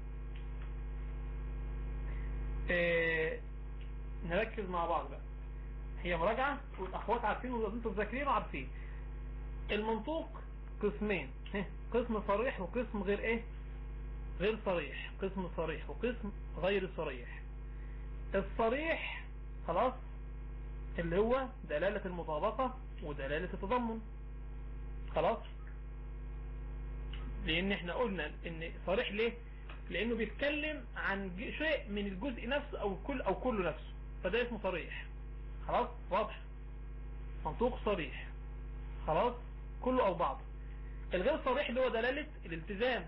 إيه نركز مع بعض بقى هي مراجعة والأخوات عارفين وانتم ذاكرين وعارفين المنطوق قسمين قسم صريح وقسم غير ايه غير صريح قسم صريح وقسم غير صريح الصريح خلاص اللي هو دلالة المطابقة ودلالة التضمن خلاص لان احنا قلنا ان صريح ليه لانه بيتكلم عن شيء من الجزء نفسه او كل او كله نفسه فده اسمه صريح خلاص واضح منطوق صريح خلاص كله او بعضه الغير صريح اللي هو دلالة الالتزام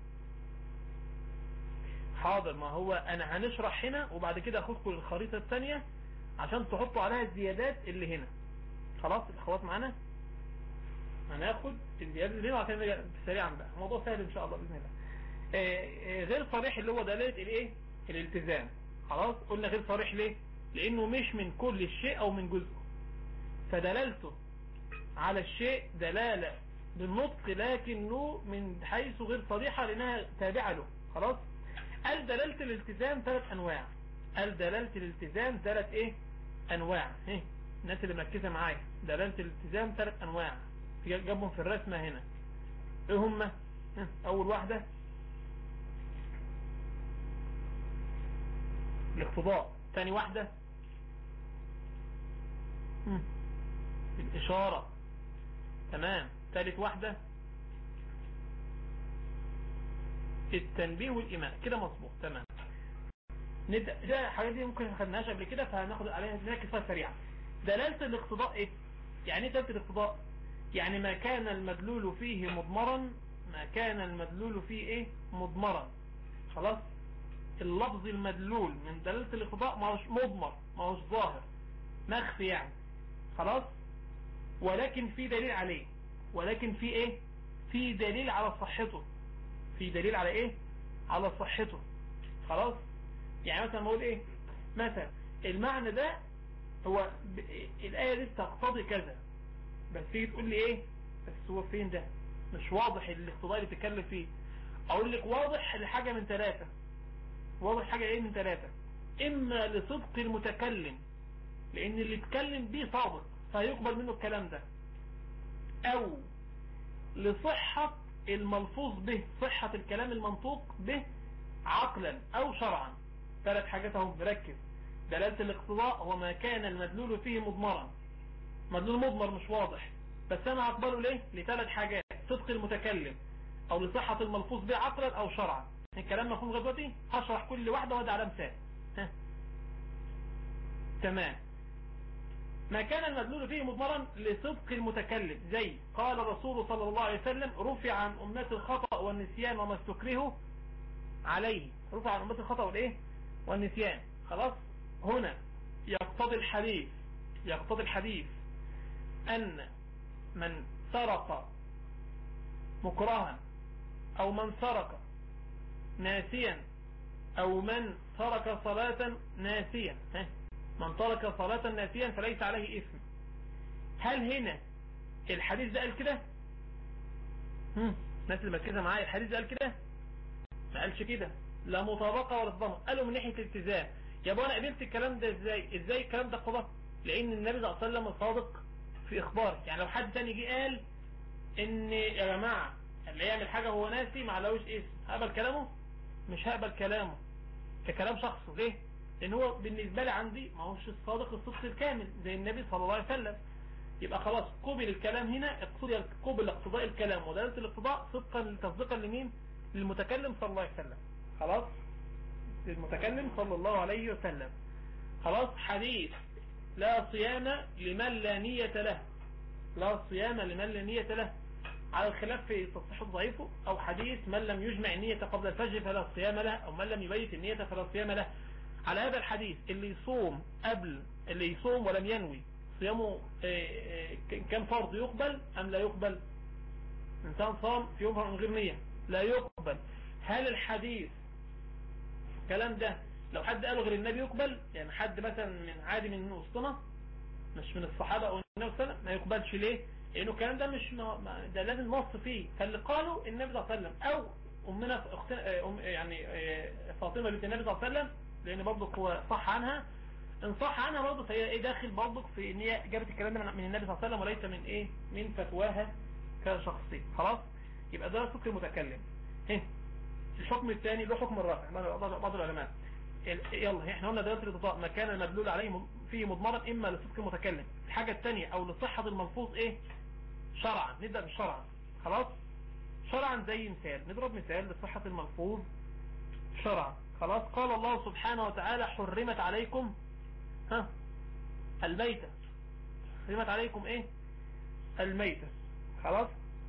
حاضر ما هو انا هنشرح هنا وبعد كده اخدكم الخريطة الثانية عشان تحطوا عليها الزيادات اللي هنا خلاص الاخوات معانا هناخد الزيادات اللي هنا وعشان سريعا بقى الموضوع سهل ان شاء الله باذن الله آه غير صريح اللي هو دلالة الايه الالتزام خلاص قلنا غير صريح ليه لانه مش من كل الشيء او من جزءه فدلالته على الشيء دلالة بالنطق لكنه من حيث غير صريحة لانها تابعة له خلاص قال دلالة الالتزام ثلاث انواع قال دلالة الالتزام ثلاث ايه انواع ايه الناس اللي مركزة معايا دلالة الالتزام ثلاث انواع جابهم في الرسمة هنا ايه هم اول واحدة الاقتضاء ثاني واحدة الاشارة تمام ثالث واحدة التنبيه والإيمان كده مظبوط تمام نبدأ ده الحاجات دي ممكن ما خدناهاش قبل كده فهناخد عليها نركز فيها سريعا دلالة الاقتضاء ايه يعني ايه دلالة الاقتضاء يعني ما كان المدلول فيه مضمرا ما كان المدلول فيه ايه مضمرا خلاص اللفظ المدلول من دلالة الاقتضاء ما هوش مضمر ما هوش ظاهر مخفي يعني خلاص ولكن في دليل عليه ولكن في ايه في دليل على صحته في دليل على ايه على صحته خلاص يعني مثلا بقول ايه مثلا المعنى ده هو ب... الآية دي تقتضي كذا بس تيجي تقول لي ايه بس هو فين ده مش واضح الاقتضاء اللي بتتكلم فيه اقول لك واضح لحاجة من ثلاثة واضح حاجة ايه من ثلاثة اما لصدق المتكلم لان اللي اتكلم بيه صادق فهيقبل منه الكلام ده او لصحة الملفوظ به صحة الكلام المنطوق به عقلا او شرعا ثلاث حاجات اهو مركز دلالة الاقتضاء هو ما كان المدلول فيه مضمرا مدلول مضمر مش واضح بس انا هقبله ليه لثلاث حاجات صدق المتكلم او لصحة الملفوظ به عقلا او شرعا الكلام مفهوم لغايه دلوقتي هشرح كل واحدة وادي على مثال ها. تمام ما كان المدلول فيه مضمرا لصدق المتكلم زي قال الرسول صلى الله عليه وسلم رفع عن أمة الخطأ والنسيان وما استكرهوا عليه رفع عن أمة الخطأ والايه والنسيان خلاص هنا يقتضي الحديث يقتضي الحديث أن من سرق مكرها أو من سرق ناسيا أو من ترك صلاة ناسيا ها من ترك صلاة ناسيا فليس عليه إثم هل هنا الحديث ده قال كده هم الناس اللي مركزه معايا الحديث ده قال كده ما قالش كده لا مطابقة ولا تصدم قالوا من ناحية الالتزام يا ابو انا قبلت الكلام ده ازاي ازاي الكلام ده قضاء لان النبي صلى الله عليه وسلم صادق في اخباره يعني لو حد تاني جه قال ان يا جماعة اللي يعمل حاجة هو ناسي ما علوش اسم هقبل كلامه مش هقبل كلامه ككلام شخصه ليه لان هو بالنسبة لي عندي ما هوش الصادق الصدق الكامل زي النبي صلى الله عليه وسلم يبقى خلاص قبل الكلام هنا اقتضي قبل اقتضاء الكلام ودلالة الاقتضاء صدقا تصديقا لمين للمتكلم صلى الله عليه وسلم خلاص للمتكلم صلى الله عليه وسلم خلاص حديث لا صيام لمن لا نية له لا صيام لمن لا نية له على الخلاف في تصحيح ضعيفه او حديث من لم يجمع النية قبل الفجر فلا صيام له او من لم يبيت النية فلا صيام له على هذا الحديث اللي يصوم قبل اللي يصوم ولم ينوي صيامه كان فرض يقبل ام لا يقبل انسان صام في يومها من غير نية لا يقبل هل الحديث الكلام ده لو حد قاله غير النبي يقبل يعني حد مثلا من عادي من وسطنا مش من الصحابة او النبي صلى الله عليه وسلم ما يقبلش ليه لانه الكلام ده مش ما ده لازم نص فيه فاللي قاله النبي صلى الله عليه وسلم او امنا اختنا أم يعني فاطمة بنت النبي صلى الله عليه وسلم لان برضه هو صح عنها ان صح عنها برضه فهي ايه داخل برضه في ان هي جابت الكلام ده من النبي صلى الله عليه وسلم وليس من ايه من فتواها كشخصية خلاص يبقى ده صدق المتكلم هه الحكم الثاني له حكم الرفع بعض العلماء يلا احنا قلنا دلالة الارتضاء ما كان المدلول عليه فيه مضمرا اما لصدق المتكلم الحاجة الثانية او لصحة الملفوظ ايه شرعا نبدأ بالشرعا خلاص شرعا زي مثال نضرب مثال لصحة الملفوظ شرعا خلاص قال الله سبحانه وتعالى حرمت عليكم ها الميتة حرمت عليكم ايه الميتة خلاص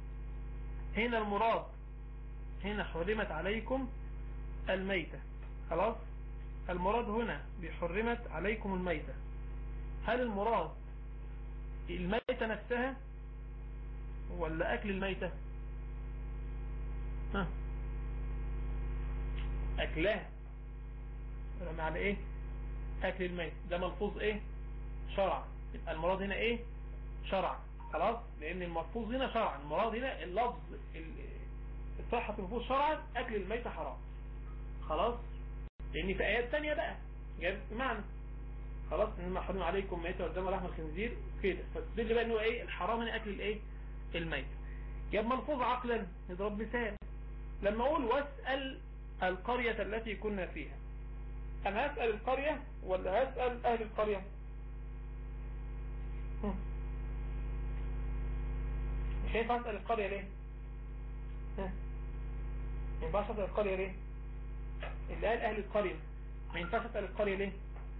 هنا المراد هنا حرمت عليكم الميتة خلاص المراد هنا بحرمت عليكم الميتة هل المراد الميتة نفسها ولا اكل الميتة ها اكلها معنى ايه اكل الميت ده ملفوظ ايه شرع يبقى المراد هنا ايه شرع خلاص لان الملفوظ هنا شرعا المراد هنا اللفظ الصحة الملفوظ شرعا اكل الميت حرام خلاص لان في ايات تانية بقى جاب معنى خلاص انما حرم عليكم ميتة قدام لحم الخنزير كده فتدل بقى ان هو ايه الحرام هنا اكل الايه الميت جاب ملفوظ عقلا نضرب مثال لما اقول واسأل القرية التي كنا فيها انا هسأل القرية ولا هسأل اهل القرية مش هينفع اسأل القرية ليه ما ينفعش اسأل القرية ليه اللي قال اهل القرية ما ينفعش اسأل القرية ليه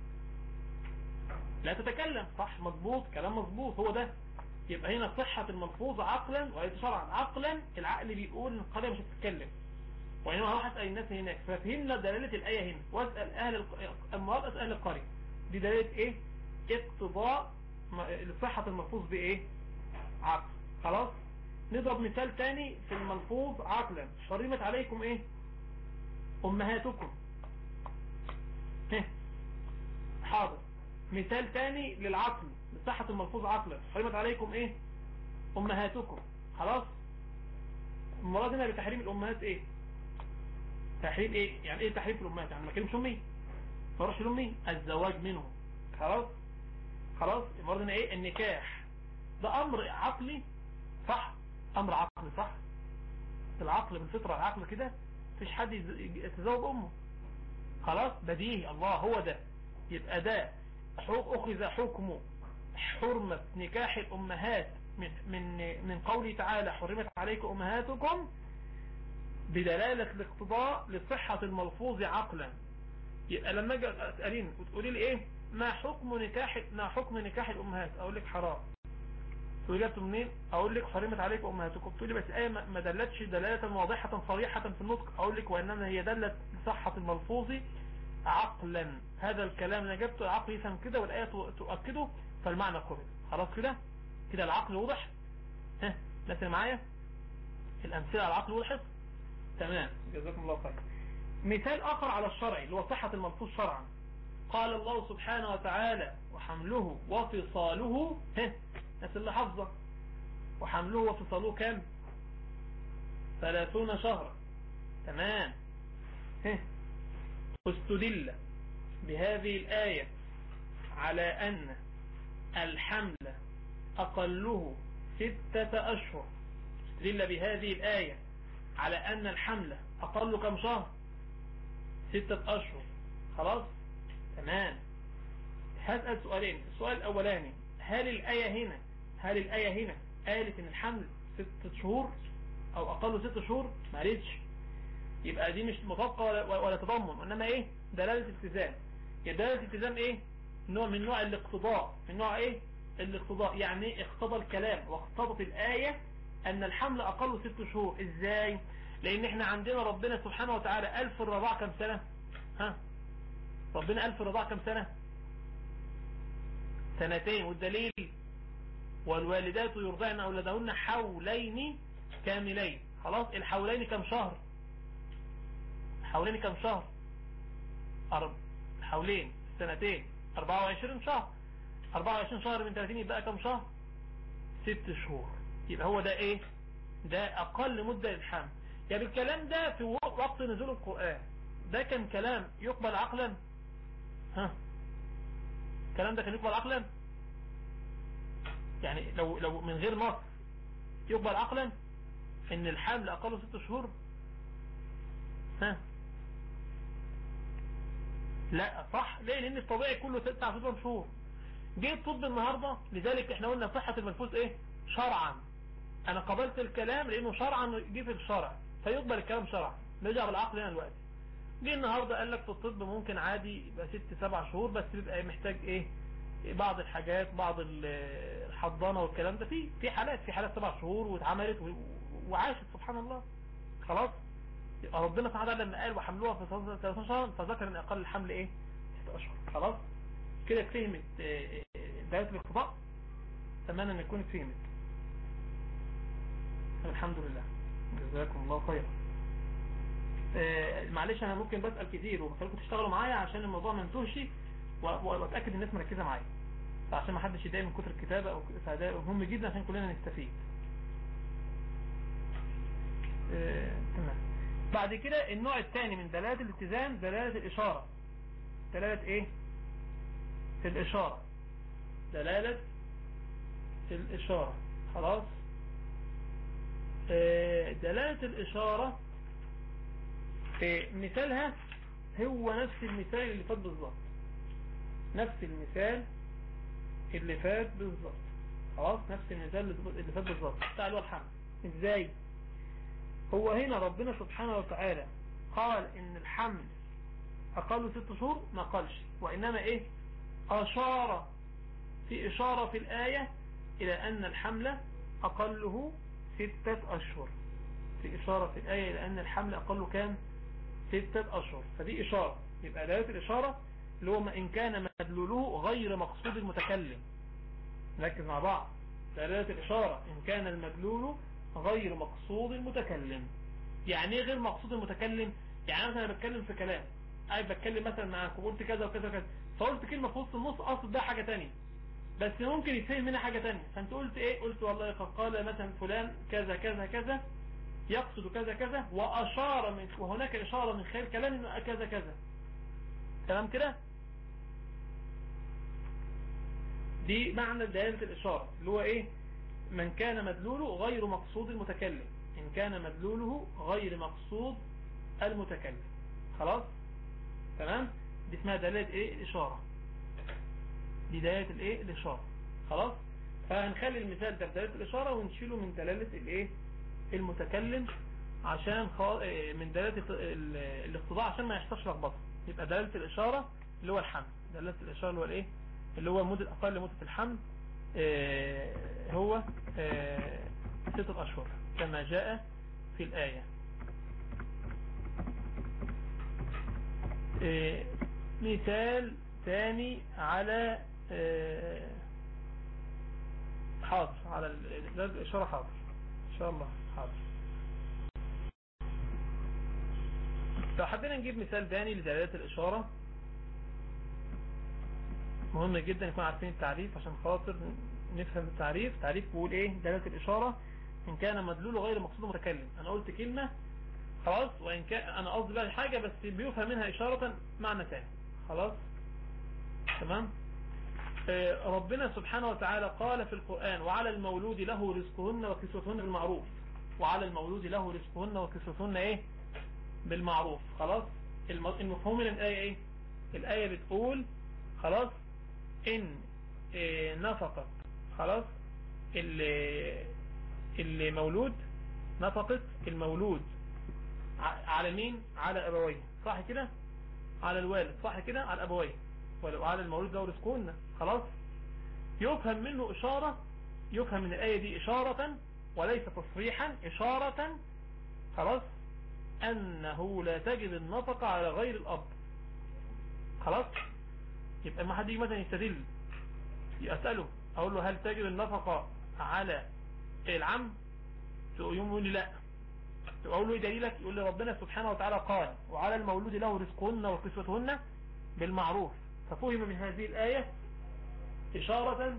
لا تتكلم صح مظبوط كلام مظبوط هو ده يبقى هنا صحة الملفوظ عقلا وليس شرعا عقلا العقل بيقول القرية مش هتتكلم وإنما هروح أسأل الناس هناك ففهمنا دلالة الآية هنا واسأل أهل الق... المراد أسأل أهل القرية دي دلالة إيه اقتضاء لصحة الملفوظ بإيه عقل خلاص نضرب مثال تاني في الملفوظ عقلا حرمت عليكم إيه أمهاتكم حاضر مثال تاني للعقل لصحة الملفوظ عقلا حرمت عليكم إيه أمهاتكم خلاص المراد هنا بتحريم الأمهات إيه تحريم ايه يعني ايه تحريم الامهات يعني ما كلمش امي ما اروحش لامي الزواج منهم خلاص خلاص المرض هنا ايه النكاح ده امر عقلي صح امر عقلي صح العقل بالفطرة العقل كده مفيش حد يتزوج امه خلاص بديهي الله هو ده يبقى ده اخذ حكمه حرمة نكاح الامهات من, من, من قوله تعالى حرمت عليكم امهاتكم بدلالة الاقتضاء لصحة الملفوظ عقلا يبقى لما اجي اسالين وتقولي لي ايه ما حكم نكاح ما حكم نكاح الامهات اقول لك حرام تقول لي منين اقول لك حرمت عليكم امهاتكم تقول لي بس ايه ما دلتش دلاله واضحه صريحه في النطق اقول لك وانما هي دلت لصحه الملفوظ عقلا هذا الكلام اللي جبته العقل يفهم كده والايه تؤكده فالمعنى قرب خلاص كده كده العقل واضح ها الناس معايا الامثله على العقل وضحت تمام جزاكم الله خير مثال اخر على الشرع اللي هو صحه الملفوظ شرعا قال الله سبحانه وتعالى وحمله وفصاله ها الناس اللي حافظة وحمله وفصاله كام ثلاثون شهرا تمام ها استدل بهذه الآية على أن الحمل أقله ستة أشهر استدل بهذه الآية على أن الحمل أقل كم شهر ستة أشهر خلاص تمام هسأل سؤالين السؤال الأولاني هل الآية هنا هل الآية هنا قالت ان الحمل ست شهور او اقل ست شهور ما قالتش يبقى دي مش مطابقة ولا, ولا تضمن وانما ايه دلالة التزام يا دلالة التزام ايه نوع من نوع الاقتضاء من نوع ايه الاقتضاء يعني اقتضى الكلام واقتضت الآية ان الحمل اقل ست شهور ازاي لان احنا عندنا ربنا سبحانه وتعالى الف الرضاع كم سنة ها ربنا الف الرضاع كم سنة سنتين والدليل والوالدات يرضعن أولادهن حولين كاملين خلاص الحولين كم شهر حولين كم شهر أرب... حولين سنتين 24 شهر 24 شهر من 30 يبقى كم شهر ست شهور يبقى هو ده ايه ده اقل مدة للحمل يعني الكلام ده في وقت نزول القرآن ده كان كلام يقبل عقلا ها الكلام ده كان يقبل عقلا يعني لو لو من غير نص يقبل عقلا ان الحمل اقله ست شهور ها لا صح ليه لان الطبيعي كله ست عشر شهور جه الطب النهاردة لذلك احنا قلنا صحة الملفوظ ايه شرعا انا قبلت الكلام لانه شرعا جه في الشرع فيقبل الكلام شرعا نرجع بالعقل هنا دلوقتي جه النهاردة قال لك في الطب ممكن عادي يبقى ست سبع شهور بس بيبقى محتاج ايه بعض الحاجات بعض الحضانة والكلام ده في في حالات في حالات سبع شهور واتعملت وعاشت سبحان الله خلاص يبقى ربنا سبحانه وتعالى لما قال وحملوها في 13 شهر فذكر ان اقل الحمل ايه 6 اشهر خلاص كده فهمت دلالة الاقتضاء اتمنى ان تكون فهمت الحمد لله جزاكم الله خيرا معلش انا ممكن بسأل كتير وبخليكم تشتغلوا معايا عشان الموضوع ما ينتهش واتاكد الناس مركزه معايا فعشان ما حدش يضايق من كتر الكتابه او فده مهم جدا عشان كلنا نستفيد آه، تمام بعد كده النوع الثاني من دلالة الالتزام دلالة الاشارة دلالة ايه الاشارة دلالة الاشارة خلاص آه، دلالة الاشارة آه، مثالها هو نفس المثال اللي فات بالظبط نفس المثال اللي فات بالظبط خلاص نفس المثال اللي فات بالظبط بتاع اللي هو الحمل ازاي هو هنا ربنا سبحانه وتعالى قال ان الحمل اقل ست شهور ما قالش وانما ايه اشار في اشارة في الاية الى ان الحمل اقله ستة اشهر في اشارة في الاية الى ان الحمل اقله كام ستة اشهر فدي اشارة يبقى دلالة الاشارة اللي هو ما ان كان مدلوله غير مقصود المتكلم نركز مع بعض دلالة الاشارة ان كان المدلول غير مقصود المتكلم يعني ايه غير مقصود المتكلم يعني مثلا انا بتكلم في كلام قاعد بتكلم مثلا معاك وقلت كذا وكذا وكذا فقلت كلمة في وسط النص اقصد ده حاجة تانية بس ممكن يتفهم منها حاجة تانية فانت قلت ايه قلت والله قد قال مثلا فلان كذا كذا كذا يقصد كذا كذا واشار من وهناك اشارة من خلال كلام انه كذا كذا تمام كده دي معنى دلالة الاشارة اللي هو ايه من كان مدلوله غير مقصود المتكلم إن كان مدلوله غير مقصود المتكلم خلاص تمام دي اسمها دلالة ايه الاشارة دي دلالة الايه الاشارة خلاص فهنخلي المثال ده بدلالة الاشارة ونشيله من دلالة الايه المتكلم عشان خا... من دلالة الاقتضاء عشان ما يحصلش لخبطه يبقى دلالة الاشارة اللي هو الحمل دلالة الاشارة اللي هو الايه اللي هو مدة اقل مدة الحمل اه هو اه ستة اشهر كما جاء في الآية اه مثال ثاني على حاضر على الإشارة حاضر إن شاء الله حاضر لو حبينا نجيب مثال ثاني لدلالة الإشارة مهم جدا نكون عارفين التعريف عشان خاطر نفهم التعريف تعريف بيقول ايه دلالة الإشارة إن كان مدلوله غير مقصود متكلم أنا قلت كلمة خلاص وإن كان أنا قصدي بقى حاجة بس بيفهم منها إشارة معنى ثاني خلاص تمام آه ربنا سبحانه وتعالى قال في القرآن وعلى المولود له رزقهن وكسوتهن بالمعروف وعلى المولود له رزقهن وكسوتهن ايه بالمعروف خلاص المفهوم من الآية ايه الآية بتقول خلاص ان إيه نفقت خلاص اللي, اللي مولود نفقت المولود على مين على ابويه صح كده على الوالد صح كده على ابويه وعلى المولود له رزقهن خلاص يفهم منه اشارة يفهم من الآية دي اشارة وليس تصريحا اشارة خلاص انه لا تجد النفقة على غير الاب خلاص يبقى ما حد يجي مثلا يستدل يسأله اقول له هل تجد النفقة على العم يقوم يقول لي لا اقول له ايه دليلك يقول لي ربنا سبحانه وتعالى قال وعلى المولود له رزقهن وكسوتهن بالمعروف ففهم من هذه الآية إشارة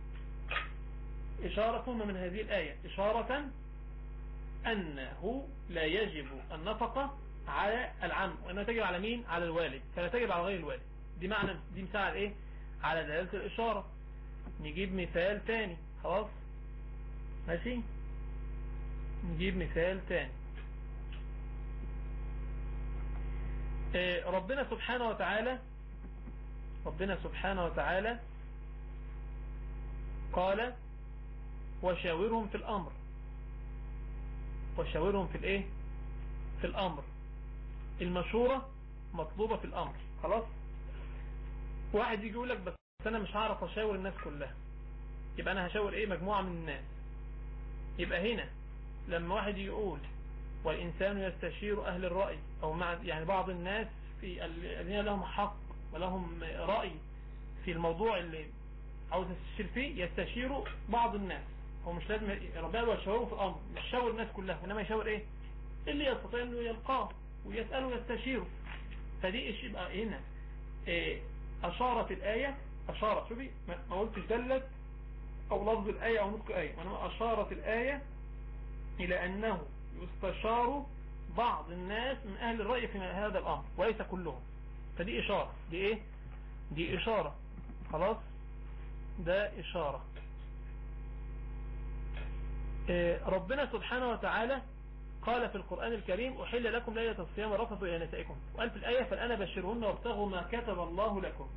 إشارة من هذه الآية إشارة أنه لا يجب النفقة على العم وأنها تجب على مين على الوالد فلا تجب على غير الوالد دي معنى دي مثال على ايه على دلالة الإشارة نجيب مثال تاني خلاص ماشي نجيب مثال تاني ربنا سبحانه وتعالى ربنا سبحانه وتعالى قال وشاورهم في الأمر وشاورهم في الايه في الأمر المشورة مطلوبة في الأمر خلاص واحد يجي يقول لك بس انا مش هعرف اشاور الناس كلها يبقى انا هشاور ايه مجموعة من الناس يبقى هنا لما واحد يقول والإنسان يستشير أهل الرأي أو مع يعني بعض الناس في الذين لهم حق ولهم رأي في الموضوع اللي عاوز يستشير فيه يستشير بعض الناس هو مش لازم ربنا يشاوره في الأمر مش شاور الناس كلها وإنما يشاور إيه اللي يستطيع أنه يلقاه ويسأله ويستشيره فدي إيش يبقى هنا إيه أشارت الآية أشارت شوفي ما قلتش دلت أو لفظ الآية أو نطق آية وإنما أشارت الآية إلى أنه يستشار بعض الناس من أهل الرأي في هذا الأمر وليس كلهم فدي إشارة دي إيه دي إشارة خلاص ده إشارة إيه ربنا سبحانه وتعالى قال في القرآن الكريم أحل لكم ليلة الصيام رفض إلى نسائكم وقال في الآية فالأنا بشرهن وابتغوا ما كتب الله لكم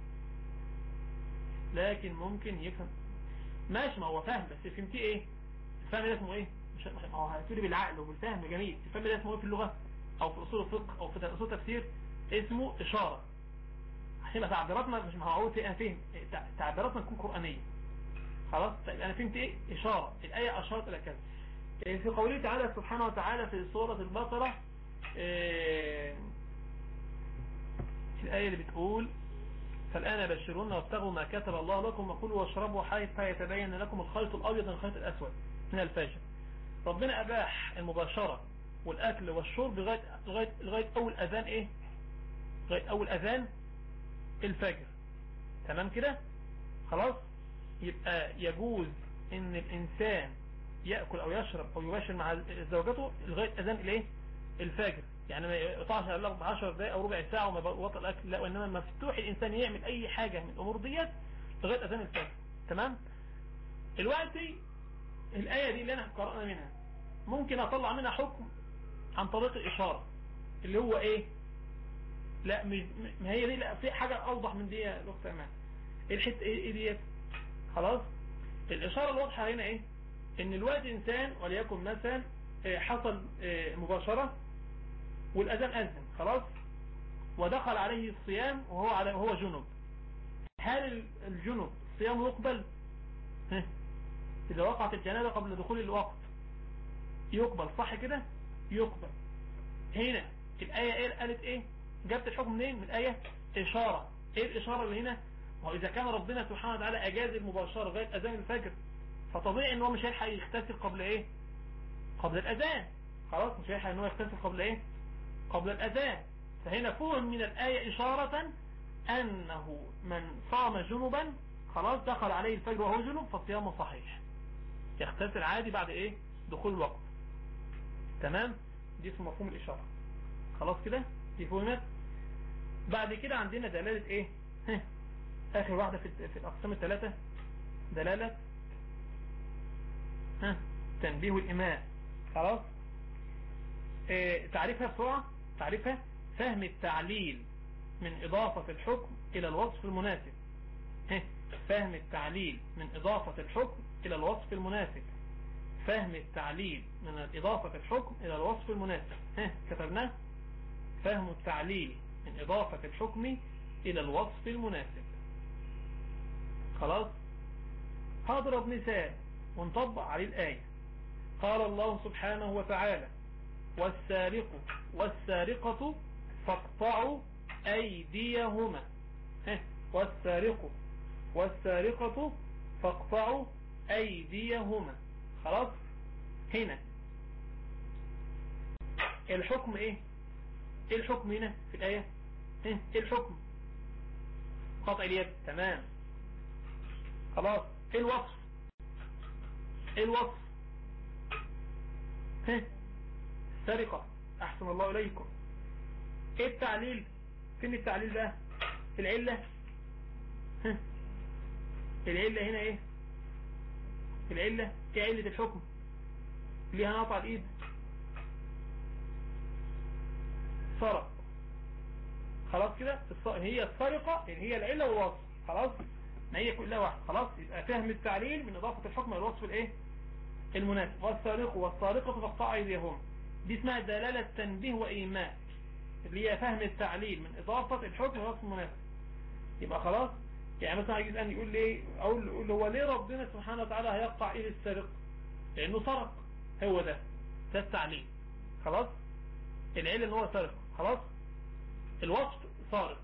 لكن ممكن يفهم ماشي ما هو فاهم بس فهمتيه ايه الفهم ده اسمه ايه مش ما هو هتقولي بالعقل وبالفهم جميل الفهم ده اسمه ايه في اللغة او في اصول الفقه او في اصول التفسير اسمه اشارة عشان تعبيراتنا مش معقول انا فهم تعبيراتنا تكون قرآنية خلاص طيب انا فهمت ايه اشارة الاية اشارت الى كذا في قوله تعالى سبحانه وتعالى في سورة البقرة إيه الآية اللي بتقول فالآن بشرون وابتغوا ما كتب الله لكم وكلوا واشربوا حتى يتبين لكم الخيط الأبيض من الخيط الأسود من الفجر ربنا أباح المباشرة والأكل والشرب لغاية, لغاية, لغاية أول أذان إيه لغاية أول أذان الفجر تمام كده خلاص يبقى يجوز ان الإنسان يأكل أو يشرب أو يباشر مع زوجته لغاية أذان الإيه الفجر يعني ما يقطعش على 10 دقائق او ربع ساعة وما يبطل الاكل لا وانما مفتوح الانسان يعمل اي حاجة من الامور ديت لغاية اذان الفجر تمام الوقت الآية دي اللي انا قرأنا منها ممكن اطلع منها حكم عن طريق الاشارة اللي هو ايه لا مش ما هي دي لا في حاجة اوضح من دي يا دكتور امان الحته ايه ديت خلاص الاشارة الواضحة هنا ايه ان الوقت انسان وليكن مثلا حصل مباشرة والاذان اذن خلاص ودخل عليه الصيام وهو على وهو جنب هل الجنب صيام يقبل اذا وقعت الجنابة قبل دخول الوقت يقبل صح كده يقبل هنا الآية ايه قالت ايه جابت الحكم منين من الآية اشارة ايه الاشارة اللي هنا واذا كان ربنا سبحانه وتعالى اجاز المباشرة لغاية اذان الفجر فطبيعي ان هو مش هيلحق يغتسل قبل ايه قبل الاذان خلاص مش هيلحق ان هو يغتسل قبل ايه قبل الاذان فهنا فهم من الآية اشارة انه من صام جنبا خلاص دخل عليه الفجر وهو جنب فصيامه صحيح يغتسل عادي بعد ايه دخول الوقت تمام دي اسمه مفهوم الاشارة خلاص كده دي فهمت بعد كده عندنا دلالة ايه اخر واحدة في, في الاقسام الثلاثة دلالة ها تنبيه الاماء خلاص اه تعريفها بسرعة تعريفها فهم التعليل من اضافة الحكم الى الوصف المناسب فهم التعليل من اضافة الحكم الى الوصف المناسب فهم التعليل من اضافة الحكم الى الوصف المناسب كتبناه فهم التعليل من اضافة الحكم الى الوصف المناسب خلاص هضرب مثال ونطبق عليه الآية قال الله سبحانه وتعالى والسارق والسارقة فاقطعوا أيديهما والسارق والسارقة فاقطعوا أيديهما خلاص هنا الحكم ايه ايه الحكم هنا في الآية ايه الحكم قطع اليد تمام خلاص ايه الوصف ايه الوصف ايه سرقة احسن الله اليكم ايه التعليل فين التعليل ده العلة ها العلة هنا ايه العلة ايه علة الحكم ليها نقطع الايد سرق خلاص كده هي السرقة يعني هي العلة والوصف خلاص ما هي كلها واحد خلاص يبقى فهم التعليل من اضافة الحكم للوصف الايه المناسب والسارق والسارقة فاقطع ايديهم دي اسمها دلالة تنبيه وايماء اللي هي فهم التعليل من اضافة الحكم للوصف المناسب يبقى خلاص يعني مثلا يجي الان يقول لي اقول يقول هو ليه ربنا سبحانه وتعالى هيقطع ايد السارق لانه سرق هو ده ده التعليل خلاص العلة ان هو سرق خلاص الوصف سارق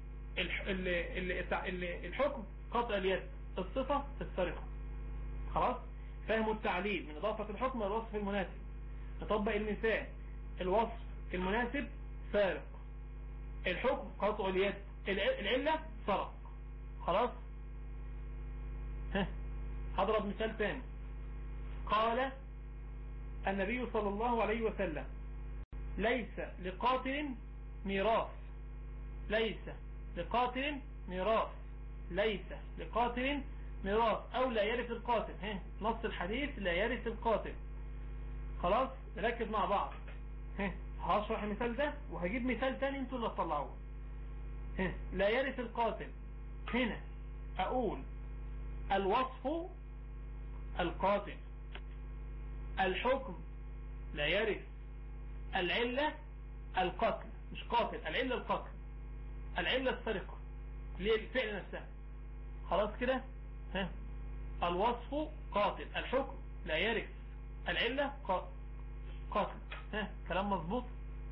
الحكم قطع اليد الصفة السرقة خلاص فهم التعليل من اضافة الحكم للوصف المناسب نطبق المثال الوصف المناسب سارق الحكم قطع اليد العلة سرق خلاص ها هضرب مثال ثاني قال النبي صلى الله عليه وسلم ليس لقاتل ميراث ليس لقاتل ميراث ليس لقاتل ميراث او لا يرث القاتل ها نص الحديث لا يرث القاتل خلاص نركز مع بعض ها هشرح المثال ده وهجيب مثال تاني انتوا اللي تطلعوه ها لا يرث القاتل هنا اقول الوصف القاتل الحكم لا يرث العلة القتل مش قاتل العلة القتل العلة السرقة اللي هي الفعل نفسها خلاص كده ها الوصف قاتل الحكم لا يرث العلة قاتل ها كلام مظبوط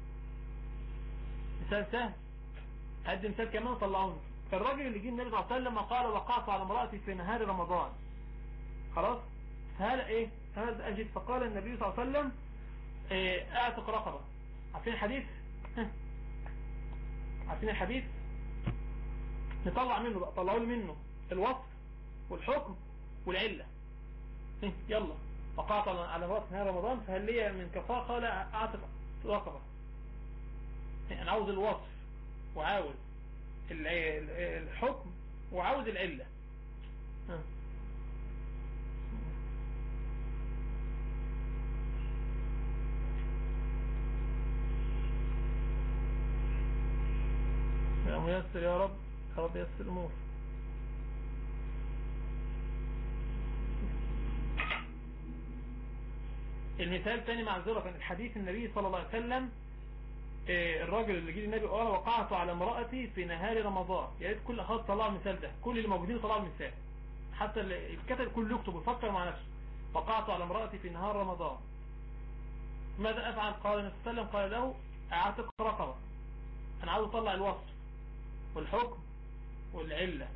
مثال سهل هدي مثال كمان طلعوني الراجل اللي جه النبي صلى الله عليه وسلم قال وقعت على امرأتي في نهار رمضان خلاص فهل ايه هذا اجد فقال النبي صلى الله عليه وسلم ايه اعتق رقبة عارفين الحديث عارفين الحديث نطلع منه بقى طلعوا لي منه الوصف والحكم والعلة يلا وقعت على امرأتي في نهار رمضان فهل لي من كفار قال اعتق رقبة انا عاوز الوصف وعاوز الحكم وعاوز العلة يا ميسر يا رب يا رب يسر الأمور المثال تاني معذرة الحديث النبي صلى الله عليه وسلم إيه، الراجل اللي جه النبي قال وقعت على امرأتي في نهار رمضان يا ريت كل اخوات طلعوا المثال ده كل اللي موجودين طلعوا المثال حتى اللي الكتب كله يكتب ويفكر مع نفسه وقعت على امرأتي في نهار رمضان ماذا افعل قال النبي صلى الله عليه وسلم قال له اعتق رقبة انا عاوز اطلع الوصف والحكم والعلة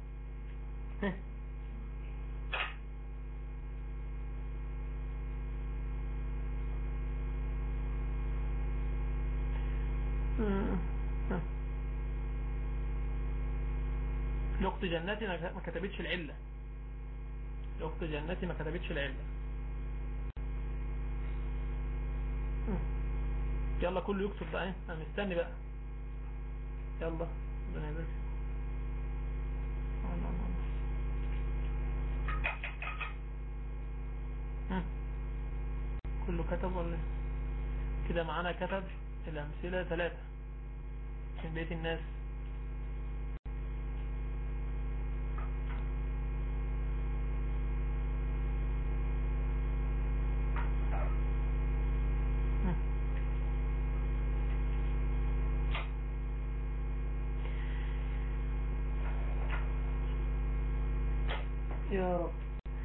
لأخت جنتي ما كتبتش العلة لأخت جنتي ما كتبتش العلة يلا كله يكتب بقى انا مستني بقى يلا ربنا يبارك كله كتب ولا كده معانا كتب الأمثلة ثلاثة من بيت الناس يا رب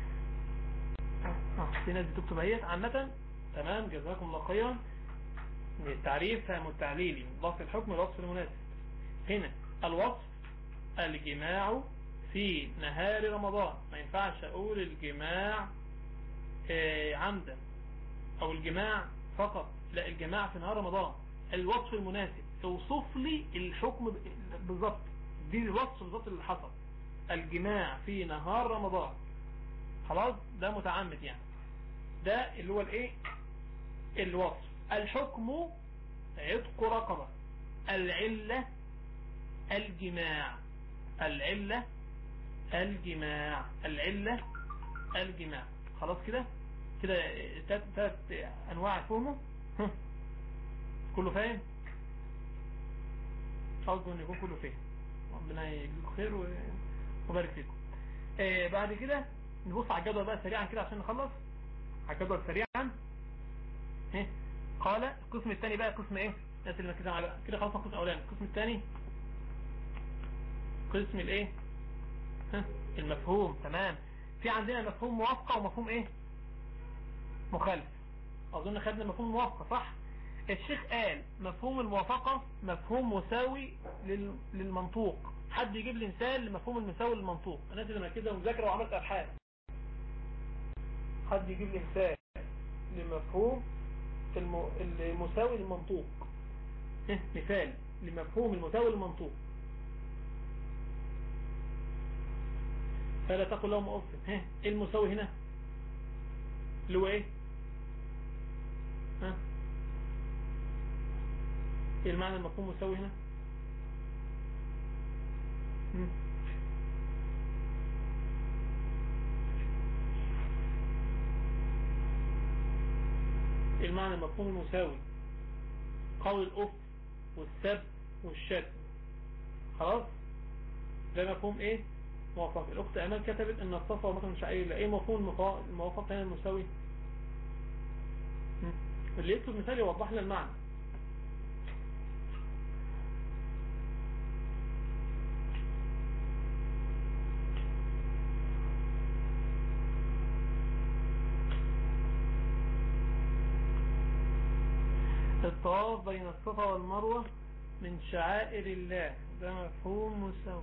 في ناس بتكتب اهيت عامة تمام جزاكم الله خيرا التعريف فهم التعليلي ضغط الحكم الوصف المناسب هنا الوصف الجماع في نهار رمضان ما ينفعش اقول الجماع عمدا او الجماع فقط لا الجماع في نهار رمضان الوصف المناسب اوصف لي الحكم بالظبط دي الوصف بالظبط اللي حصل الجماع في نهار رمضان خلاص ده متعمد يعني ده اللي هو الايه الوصف الحكم عتق رقبة العلة الجماع العلة الجماع العلة الجماع خلاص كده كده ثلاث انواع فهمه كله فاهم ارجو ان يكون كله فاهم ربنا يجزيكم خير وبارك فيكم آه بعد كده نبص على الجدول بقى سريعا كده عشان نخلص على الجدول سريعا ايه قال القسم الثاني بقى قسم ايه الناس اللي مركزين على كده خلصنا القسم الاولاني القسم الثاني قسم الايه ها المفهوم تمام في عندنا مفهوم موافقة ومفهوم ايه مخالف اظن خدنا مفهوم موافقة صح الشيخ قال مفهوم الموافقة مفهوم مساوي لل... للمنطوق حد يجيب لي مثال لمفهوم المساوي للمنطوق الناس اللي مركزه ومذاكره وعملت ابحاث حد يجيب لي مثال لمفهوم المساوي للمنطوق مثال لمفهوم المساوي للمنطوق فلا تقل لهم أف ايه المساوي هنا اللي هو ايه ها ايه المعنى المفهوم مساوي هنا المعنى المفهوم المساوي قول الأف والسب والشتم خلاص ده مفهوم ايه موافق الاخت امان كتبت ان الصفا مثلا مش ايه ايه مفهوم الموافق هنا المساوي اللي يكتب مثال يوضح لنا المعنى الطواف بين الصفا والمروة من شعائر الله ده مفهوم مساوي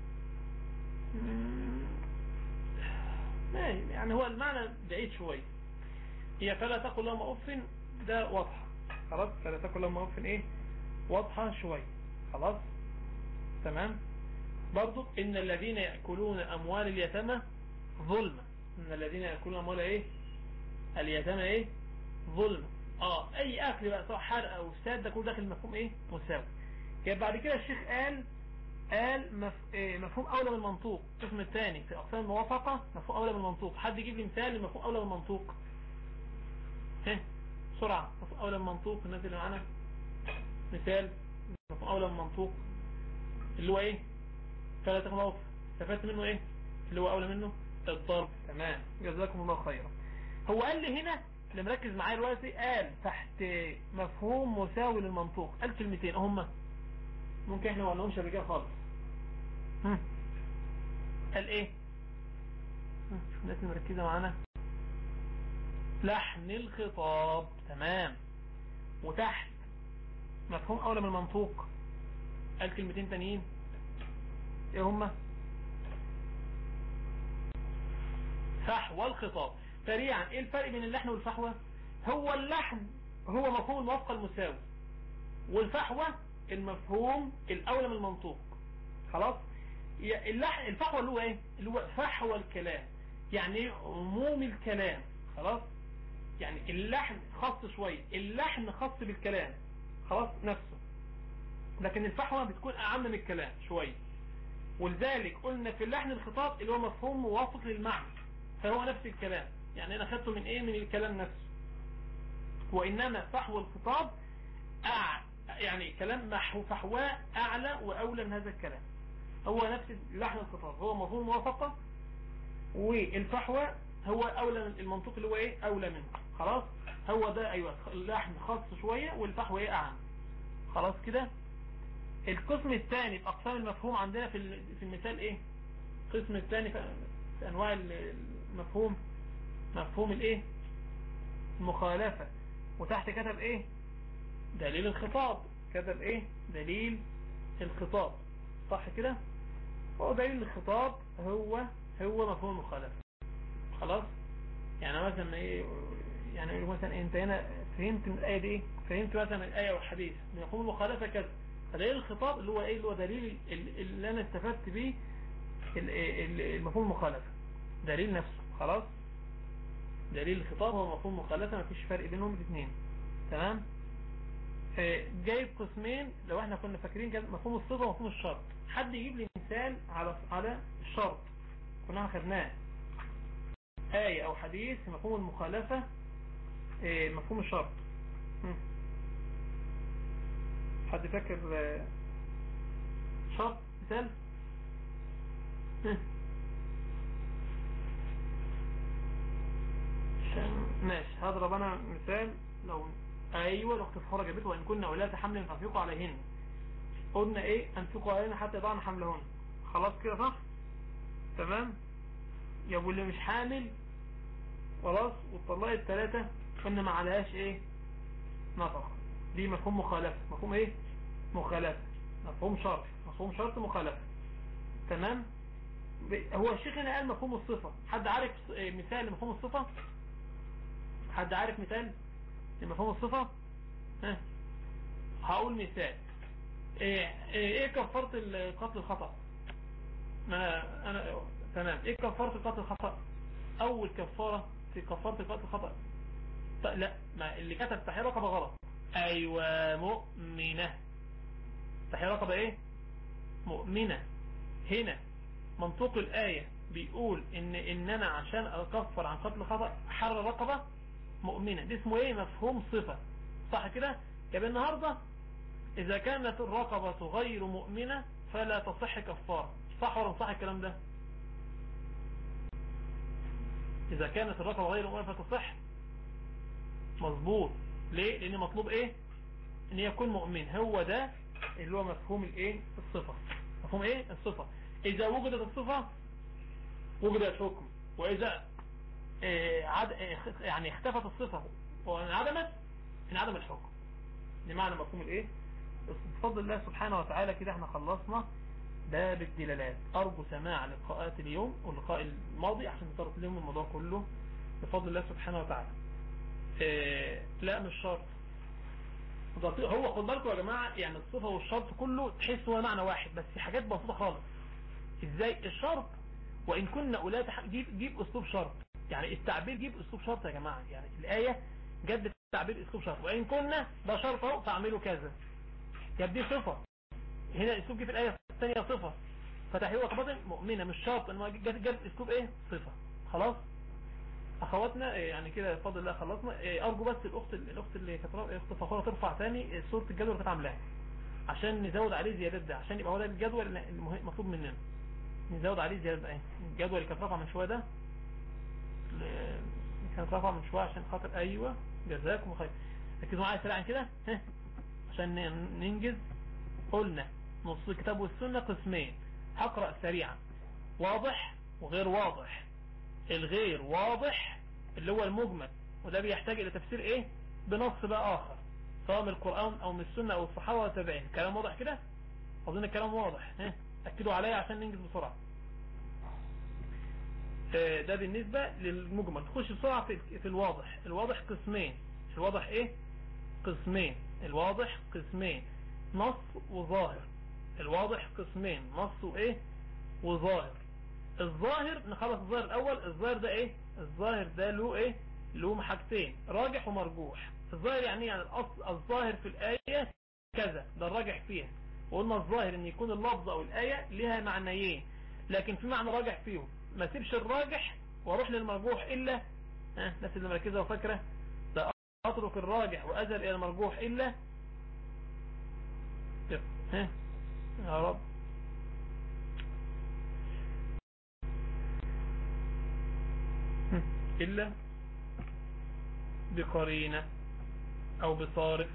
يعني هو المعنى بعيد شوية هي فلا تقل لهم أف ده واضحة خلاص فلا تقل لهم أف ايه واضحة شوية خلاص تمام برضو إن الذين يأكلون أموال اليتامى ظلمة إن الذين يأكلون أموال ايه اليتامى ايه ظلمة اه اي اكل بقى سواء حرق او ساد ده كله داخل مفهوم ايه مساوي يبقى بعد كده الشيخ قال قال مف... إيه مفهوم اولى من المنطوق القسم الثاني في اقسام الموافقه مفهوم اولى من المنطوق حد يجيب لي مثال لمفهوم اولى من المنطوق ها بسرعه مفهوم اولى من المنطوق الناس اللي معانا مثال مفهوم اولى من المنطوق اللي هو ايه فلا تغلط استفدت منه ايه اللي هو اولى منه الضرب تمام جزاكم الله خيرا هو قال لي هنا اللي مركز معايا دلوقتي قال تحت مفهوم مساوي للمنطوق قال كلمتين هم ممكن احنا ما قلناهمش قبل كده خالص هم. قال ايه هم. الناس اللي مركزه معانا لحن الخطاب تمام وتحت مفهوم اولى من المنطوق قال كلمتين تانيين ايه هما فحوى الخطاب سريعا ايه الفرق بين اللحن والفحوى هو اللحن هو مفهوم الموافقة المساوي والفحوى المفهوم الاولى من المنطوق خلاص اللحن الفحوى اللي هو ايه اللي هو فحوى الكلام يعني ايه عموم الكلام خلاص يعني اللحن خاص شوية اللحن خاص بالكلام خلاص نفسه لكن الفحوى بتكون اعم من الكلام شوية ولذلك قلنا في اللحن الخطاب اللي هو مفهوم موافق للمعنى فهو نفس الكلام يعني انا خدته من ايه من الكلام نفسه وانما فحوى الخطاب أع... يعني كلام محو فحواه اعلى واولى من هذا الكلام هو نفس لحن الخطاب هو مفهوم موافقة والفحوى هو اولى من المنطوق اللي هو ايه اولى منه خلاص هو ده ايوه اللحن خاص شوية والفحوى ايه اعم خلاص كده القسم الثاني في اقسام المفهوم عندنا في في المثال ايه القسم الثاني في انواع المفهوم مفهوم الايه المخالفة وتحت كتب ايه دليل الخطاب كتب ايه دليل الخطاب صح كده هو دليل الخطاب هو هو مفهوم المخالفة خلاص يعني مثلا ايه يعني يقول مثلا انت هنا فهمت من الايه دي ايه فهمت مثلا الايه والحديث مفهوم المخالفة كذا فدليل الخطاب اللي هو ايه اللي هو دليل اللي انا استفدت بيه المفهوم المخالفة دليل نفسه خلاص دليل الخطاب هو مفهوم مخالفة مفيش فرق بينهم الاثنين تمام جايب قسمين لو احنا كنا فاكرين كان مفهوم الصفة ومفهوم الشرط حد يجيب لي مثال على على الشرط كنا خدناه آية او حديث مفهوم المخالفة مفهوم الشرط حد فاكر شرط مثال ماشي هضرب انا مثال لو ايوه الاخت الفخرة جابته وان كنا ولاة حمل فانفقوا عليهن قلنا ايه انفقوا علينا حتى يضعن حملهن خلاص كده صح تمام يا ابو اللي مش حامل خلاص وطلقت ثلاثة قلنا ما عليهاش ايه نفقه دي مفهوم مخالفة مفهوم ايه مخالفة مفهوم شرط مفهوم شرط مخالفة تمام هو الشيخ هنا قال مفهوم الصفة حد عارف مثال لمفهوم الصفة حد عارف مثال لمفهوم الصفة ها هقول مثال ايه ايه كفارة القتل الخطأ ما انا تمام ايه كفارة القتل الخطأ اول كفارة في كفارة القتل الخطأ لا ما اللي كتب تحية رقبة غلط ايوه مؤمنة تحية رقبة ايه مؤمنة هنا منطوق الآية بيقول ان ان انا عشان اكفر عن قتل خطأ حر رقبة مؤمنة دي اسمه ايه مفهوم صفة صح كده يبقى النهاردة اذا كانت الرقبة غير مؤمنة فلا تصح كفارة صح ولا صح الكلام ده اذا كانت الرقبة غير مؤمنة فتصح مظبوط ليه لان مطلوب ايه ان يكون مؤمن هو ده اللي هو مفهوم الايه الصفة مفهوم ايه الصفة اذا وجدت الصفة وجد الحكم واذا إيه عد... إيه يعني اختفت الصفة وانعدمت انعدم الحكم لمعنى مفهوم الايه بفضل الله سبحانه وتعالى كده احنا خلصنا باب الدلالات ارجو سماع لقاءات اليوم واللقاء الماضي عشان نطرق لهم الموضوع كله بفضل الله سبحانه وتعالى إيه لا مش شرط هو خد بالكم يا جماعة يعني الصفة والشرط كله تحس هو معنى واحد بس في حاجات بسيطة خالص ازاي الشرط وان كنا اولاد جيب, جيب اسلوب شرط يعني التعبير جيب اسلوب شرط يا جماعة يعني الآية جد التعبير اسلوب شرط وان كنا ده شرط اهو فاعملوا كذا يبدي صفة هنا الاسلوب جه في الآية الثانية صفة فتحية رقبة مؤمنة مش شرط انما جت جت اسلوب ايه صفة خلاص اخواتنا يعني كده بفضل الله خلصنا ارجو بس الاخت الاخت اللي كانت اخت فخوره ترفع تاني صوره الجدول اللي كانت عاملاها عشان نزود عليه زيادات ده عشان يبقى هو ده الجدول المطلوب مننا نزود عليه زيادة ايه الجدول اللي كان رفع من شوية ده كان رفع من شوية عشان خاطر ايوه جزاكم خير ركزوا معايا سريعا كده ها عشان ننجز قلنا نص الكتاب والسنة قسمين هقرأ سريعا واضح وغير واضح الغير واضح اللي هو المجمل وده بيحتاج الى تفسير ايه بنص بقى اخر سواء من القرآن او من السنة او الصحابة والتابعين كلام واضح كده اظن الكلام واضح ها اكدوا عليا عشان ننجز بسرعة ده بالنسبة للمجمل نخش بسرعة في الواضح الواضح قسمين الواضح ايه قسمين الواضح قسمين نص وظاهر الواضح قسمين نص وايه وظاهر الظاهر نخلص الظاهر الاول الظاهر ده ايه الظاهر ده له ايه له حاجتين راجح ومرجوح الظاهر يعني يعني الاصل الظاهر في الايه كذا ده الراجح فيها وقلنا الظاهر ان يكون اللفظ او الايه لها معنيين لكن في معنى راجح فيهم ما سيبش الراجح واروح للمرجوح الا ها الناس اللي مركزه وفاكره ده اترك الراجح واذهب الى المرجوح الا ها يا رب إلا بقرينة أو بصارف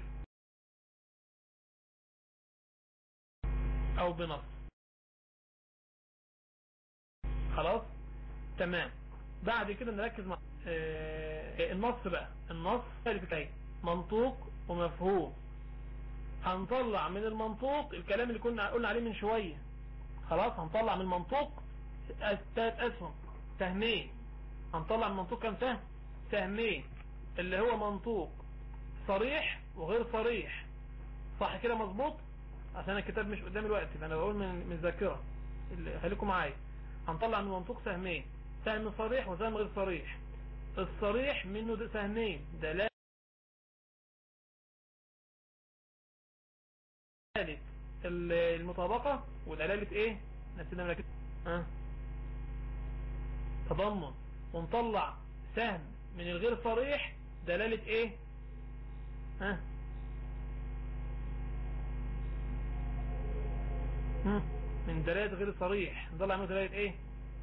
أو بنص خلاص تمام بعد كده نركز مع آه النص بقى النص اللي في منطوق ومفهوم هنطلع من المنطوق الكلام اللي كنا قلنا عليه من شوية خلاص هنطلع من المنطوق الثلاث اسهم سهمين هنطلع من المنطوق كم سهم سهمين اللي هو منطوق صريح وغير صريح صح كده مظبوط عشان الكتاب مش قدام الوقت انا بقول من من الذاكره خليكم معايا هنطلع من المنطوق سهمين سهم صريح وسهم غير صريح الصريح منه ده سهمين دلالة المطابقة ودلالة ايه نسينا مركز اه تضمن ونطلع سهم من الغير صريح دلالة ايه ها من دلالة غير صريح نطلع منه دلالة ايه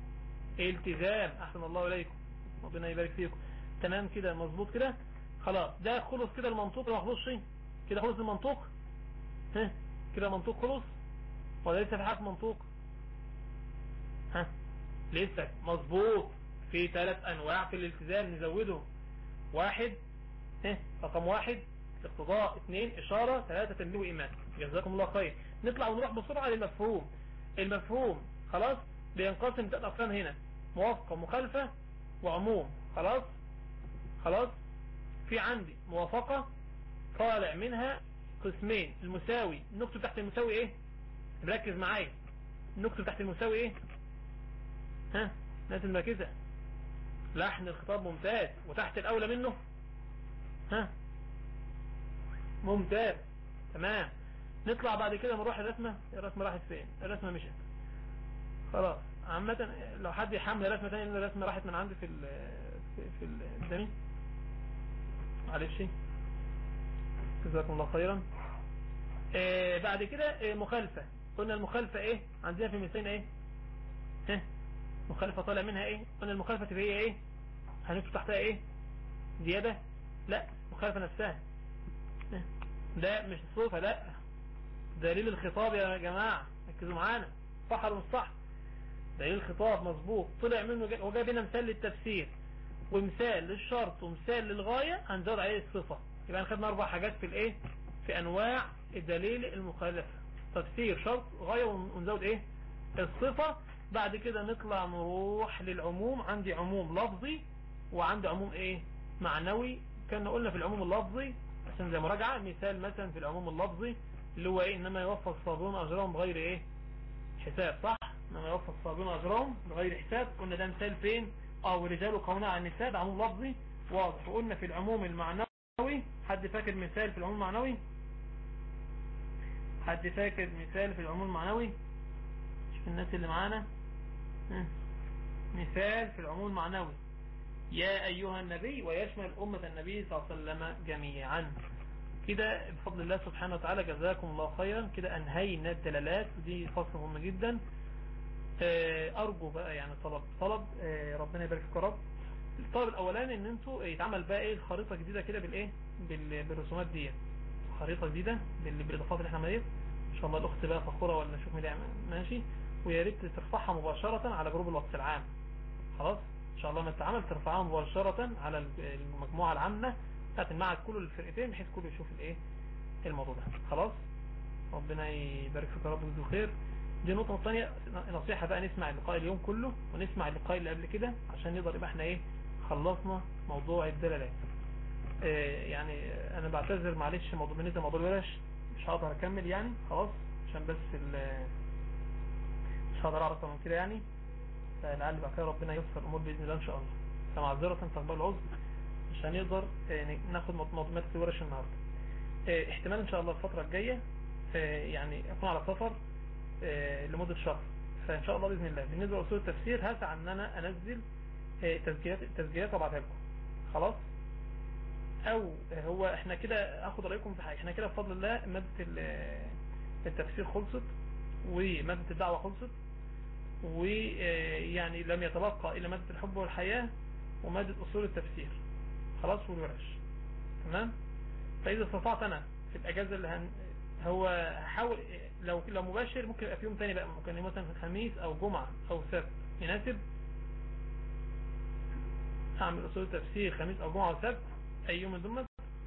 التزام احسن الله اليكم ربنا يبارك فيكم تمام كده مظبوط كده خلاص ده خلص كده المنطوق ما خلصش كده خلص المنطوق ها كده منطوق خلص ولا لسه في حاجه منطوق ها لسه مظبوط في ثلاث انواع في الالتزام نزودهم واحد ها رقم واحد اقتضاء اثنين اشارة ثلاثة تنبيه وايمان جزاكم الله خير نطلع ونروح بسرعة للمفهوم المفهوم خلاص بينقسم ثلاث اقسام هنا موافقة مخالفة وعموم خلاص خلاص في عندي موافقة طالع منها قسمين المساوي نكتب تحت المساوي ايه ركز معايا نكتب تحت المساوي ايه ها ناس المركزة لحن الخطاب ممتاز وتحت الاولى منه ها ممتاز تمام نطلع بعد كده نروح الرسمة الرسمة راحت فين الرسمة مشت خلاص عامة لو حد يحمل رسمة تانية لان الرسمة راحت من عندي في ال في, في الدمي معلش جزاكم الله خيرا آه بعد كده آه مخالفة قلنا المخالفة ايه عندنا في مثلين ايه ها مخالفة طالع منها ايه قلنا المخالفة تبقى هي ايه هنكتب تحتها ايه زيادة لا مخالفة نفسها ده مش الصوفة لا دليل الخطاب يا جماعة ركزوا معانا صح ولا مش صح دليل الخطاب مظبوط طلع منه وجاب هنا مثال للتفسير ومثال للشرط ومثال للغاية هنزود عليه الصفة يبقى خدنا اربع حاجات في الايه في انواع الدليل المخالفة تفسير شرط غاية ونزود ايه الصفة بعد كده نطلع نروح للعموم عندي عموم لفظي وعندي عموم ايه معنوي كنا قلنا في العموم اللفظي عشان زي مراجعة مثال مثلا في العموم اللفظي اللي هو ايه انما يوفى الصابرون اجرهم بغير ايه حساب صح انما يوفى الصابرون اجرهم بغير حساب قلنا ده مثال فين اه ورجال قونا عن النساء ده عموم لفظي واضح وقلنا في العموم المعنوي حد فاكر مثال في العموم المعنوي حد فاكر مثال في العموم المعنوي شوف الناس اللي معانا مثال في العموم المعنوي يا أيها النبي ويشمل أمة النبي صلى الله عليه وسلم جميعا كده بفضل الله سبحانه وتعالى جزاكم الله خيرا كده انهينا الدلالات ودي فصل مهم جدا ارجو بقى يعني طلب طلب ربنا يبارك فيكم يا رب الطلب الاولاني ان انتوا يتعمل بقى ايه الخريطه جديده كده بالايه بالرسومات دي خريطه جديده بالاضافات اللي احنا عملناها ان شاء الله الاخت بقى فخوره ولا نشوف مين ماشي ويا ريت ترفعها مباشره على جروب الواتس العام خلاص ان شاء الله ما تعمل ترفعها مباشره على المجموعه العامه بتاعت المعهد كله للفرقتين بحيث كله يشوف الايه الموضوع ده خلاص ربنا يبارك فيك يا رب ويجزيك خير دي نقطة الثانية نصيحة بقى نسمع اللقاء اليوم كله ونسمع اللقاء اللي قبل كده عشان نقدر يبقى احنا ايه خلصنا موضوع الدلالات اه يعني انا بعتذر معلش موضوع بالنسبة لموضوع الورش مش هقدر اكمل يعني خلاص عشان بس مش هقدر اعرف من كده يعني فلعل بعد كده ربنا ييسر الامور باذن الله ان شاء الله فمعذرة تقبل العذر مش هنقدر اه ناخد مادة الورش النهارده اه احتمال ان شاء الله الفترة الجاية يعني اكون على سفر لمدة شهر فان شاء الله باذن الله بالنسبة لاصول التفسير هسعى ان انا انزل تسجيلات تسجيلات وابعتها لكم خلاص او هو احنا كده اخد رايكم في حاجه احنا كده بفضل الله ماده التفسير خلصت وماده الدعوه خلصت ويعني لم يتبقى الا ماده الحب والحياه وماده اصول التفسير خلاص والورش تمام فاذا استطعت انا في الاجازه اللي هن هو هحاول لو لو مباشر ممكن يبقى في يوم تاني بقى ممكن مثلا في الخميس او جمعة او سبت يناسب هعمل اصول التفسير خميس او جمعة او سبت اي يوم من دول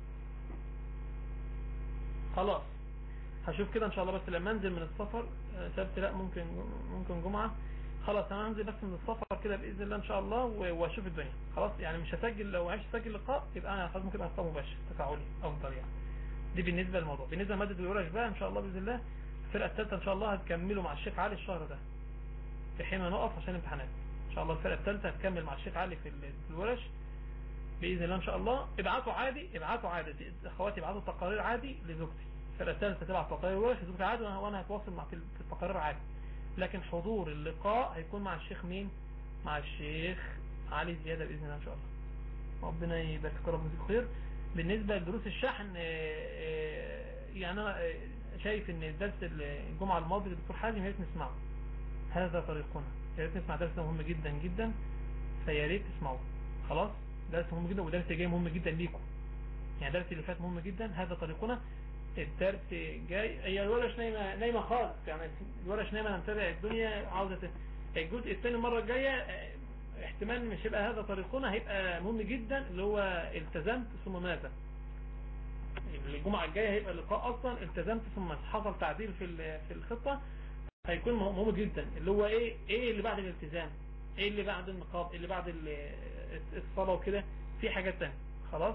خلاص هشوف كده ان شاء الله بس لما انزل من السفر سبت لا ممكن ممكن جمعة خلاص انا هنزل بس من السفر كده باذن الله ان شاء الله واشوف الدنيا خلاص يعني مش هسجل لو عايش اسجل لقاء يبقى انا خلاص ممكن ابقى لقاء مباشر تفاعلي افضل يعني دي بالنسبة للموضوع بالنسبة لمادة الورش بقى ان شاء الله بإذن الله الفرقة الثالثة ان شاء الله هتكملوا مع الشيخ علي الشهر ده في حين نقف عشان امتحانات ان شاء الله الفرقة الثالثة هتكمل مع الشيخ علي في الورش بإذن الله ان شاء الله ابعتوا عادي ابعتوا عادي اخواتي ابعتوا تقارير عادي لزوجتي الفرقة الثالثة تبعت تقارير ورش لزوجتي عادي وانا هتواصل مع في التقارير عادي لكن حضور اللقاء هيكون مع الشيخ مين مع الشيخ علي زيادة بإذن الله ان شاء الله ربنا يبارك رب ويجزيك خير بالنسبة لدروس الشحن يعني أنا شايف ان درس الجمعة الماضي للدكتور حازم يا ريت نسمعه هذا طريقنا يا ريت نسمع درس مهم جدا جدا فيا ريت تسمعوه خلاص درس مهم جدا ودرس جاي مهم جدا ليكم يعني درس اللي فات مهم جدا هذا طريقنا الدرس جاي هي الورش نايمة نايمة خالص يعني الورش نايمة نتابع الدنيا عاوزة الجزء الثاني المرة الجاية احتمال مش هيبقى هذا طريقنا هيبقى مهم جدا اللي هو التزمت ثم ماذا الجمعة الجاية هيبقى اللقاء اصلا التزمت ثم حصل تعديل في في الخطة هيكون مهم جدا اللي هو ايه ايه اللي بعد الالتزام ايه اللي بعد النقاب ايه اللي بعد الصلاة وكده في حاجات تانية خلاص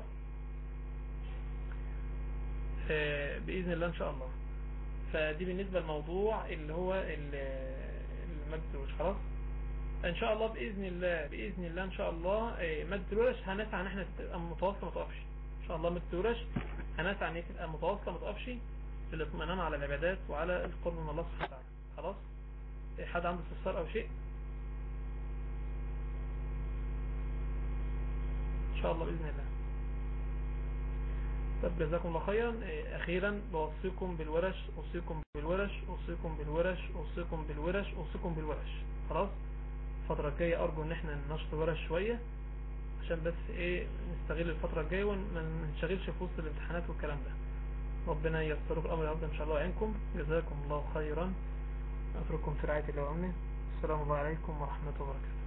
آه بإذن الله ان شاء الله فدي بالنسبة للموضوع اللي هو المادة خلاص ان شاء الله باذن الله باذن الله ان شاء الله مادة الورش هنسعى ان احنا تبقى متواصله ما تقفش ان شاء الله مادة الورش هنسعى ان هي تبقى متواصله ما تقفش للاطمئنان على العبادات وعلى القرب من الله سبحانه وتعالى خلاص حد عنده استفسار او شيء ان شاء الله باذن الله طب جزاكم الله خيرا اخيرا بوصيكم بالورش اوصيكم بالورش اوصيكم بالورش اوصيكم بالورش اوصيكم بالورش خلاص الفترة الجاية ارجو ان احنا ننشط ورش شوية عشان بس ايه نستغل الفترة الجاية وما نشغلش في وسط الامتحانات والكلام ده ربنا ييسر الامر يا رب ان شاء الله ويعينكم جزاكم الله خيرا اترككم في رعاية الله وامنه السلام الله عليكم ورحمة الله وبركاته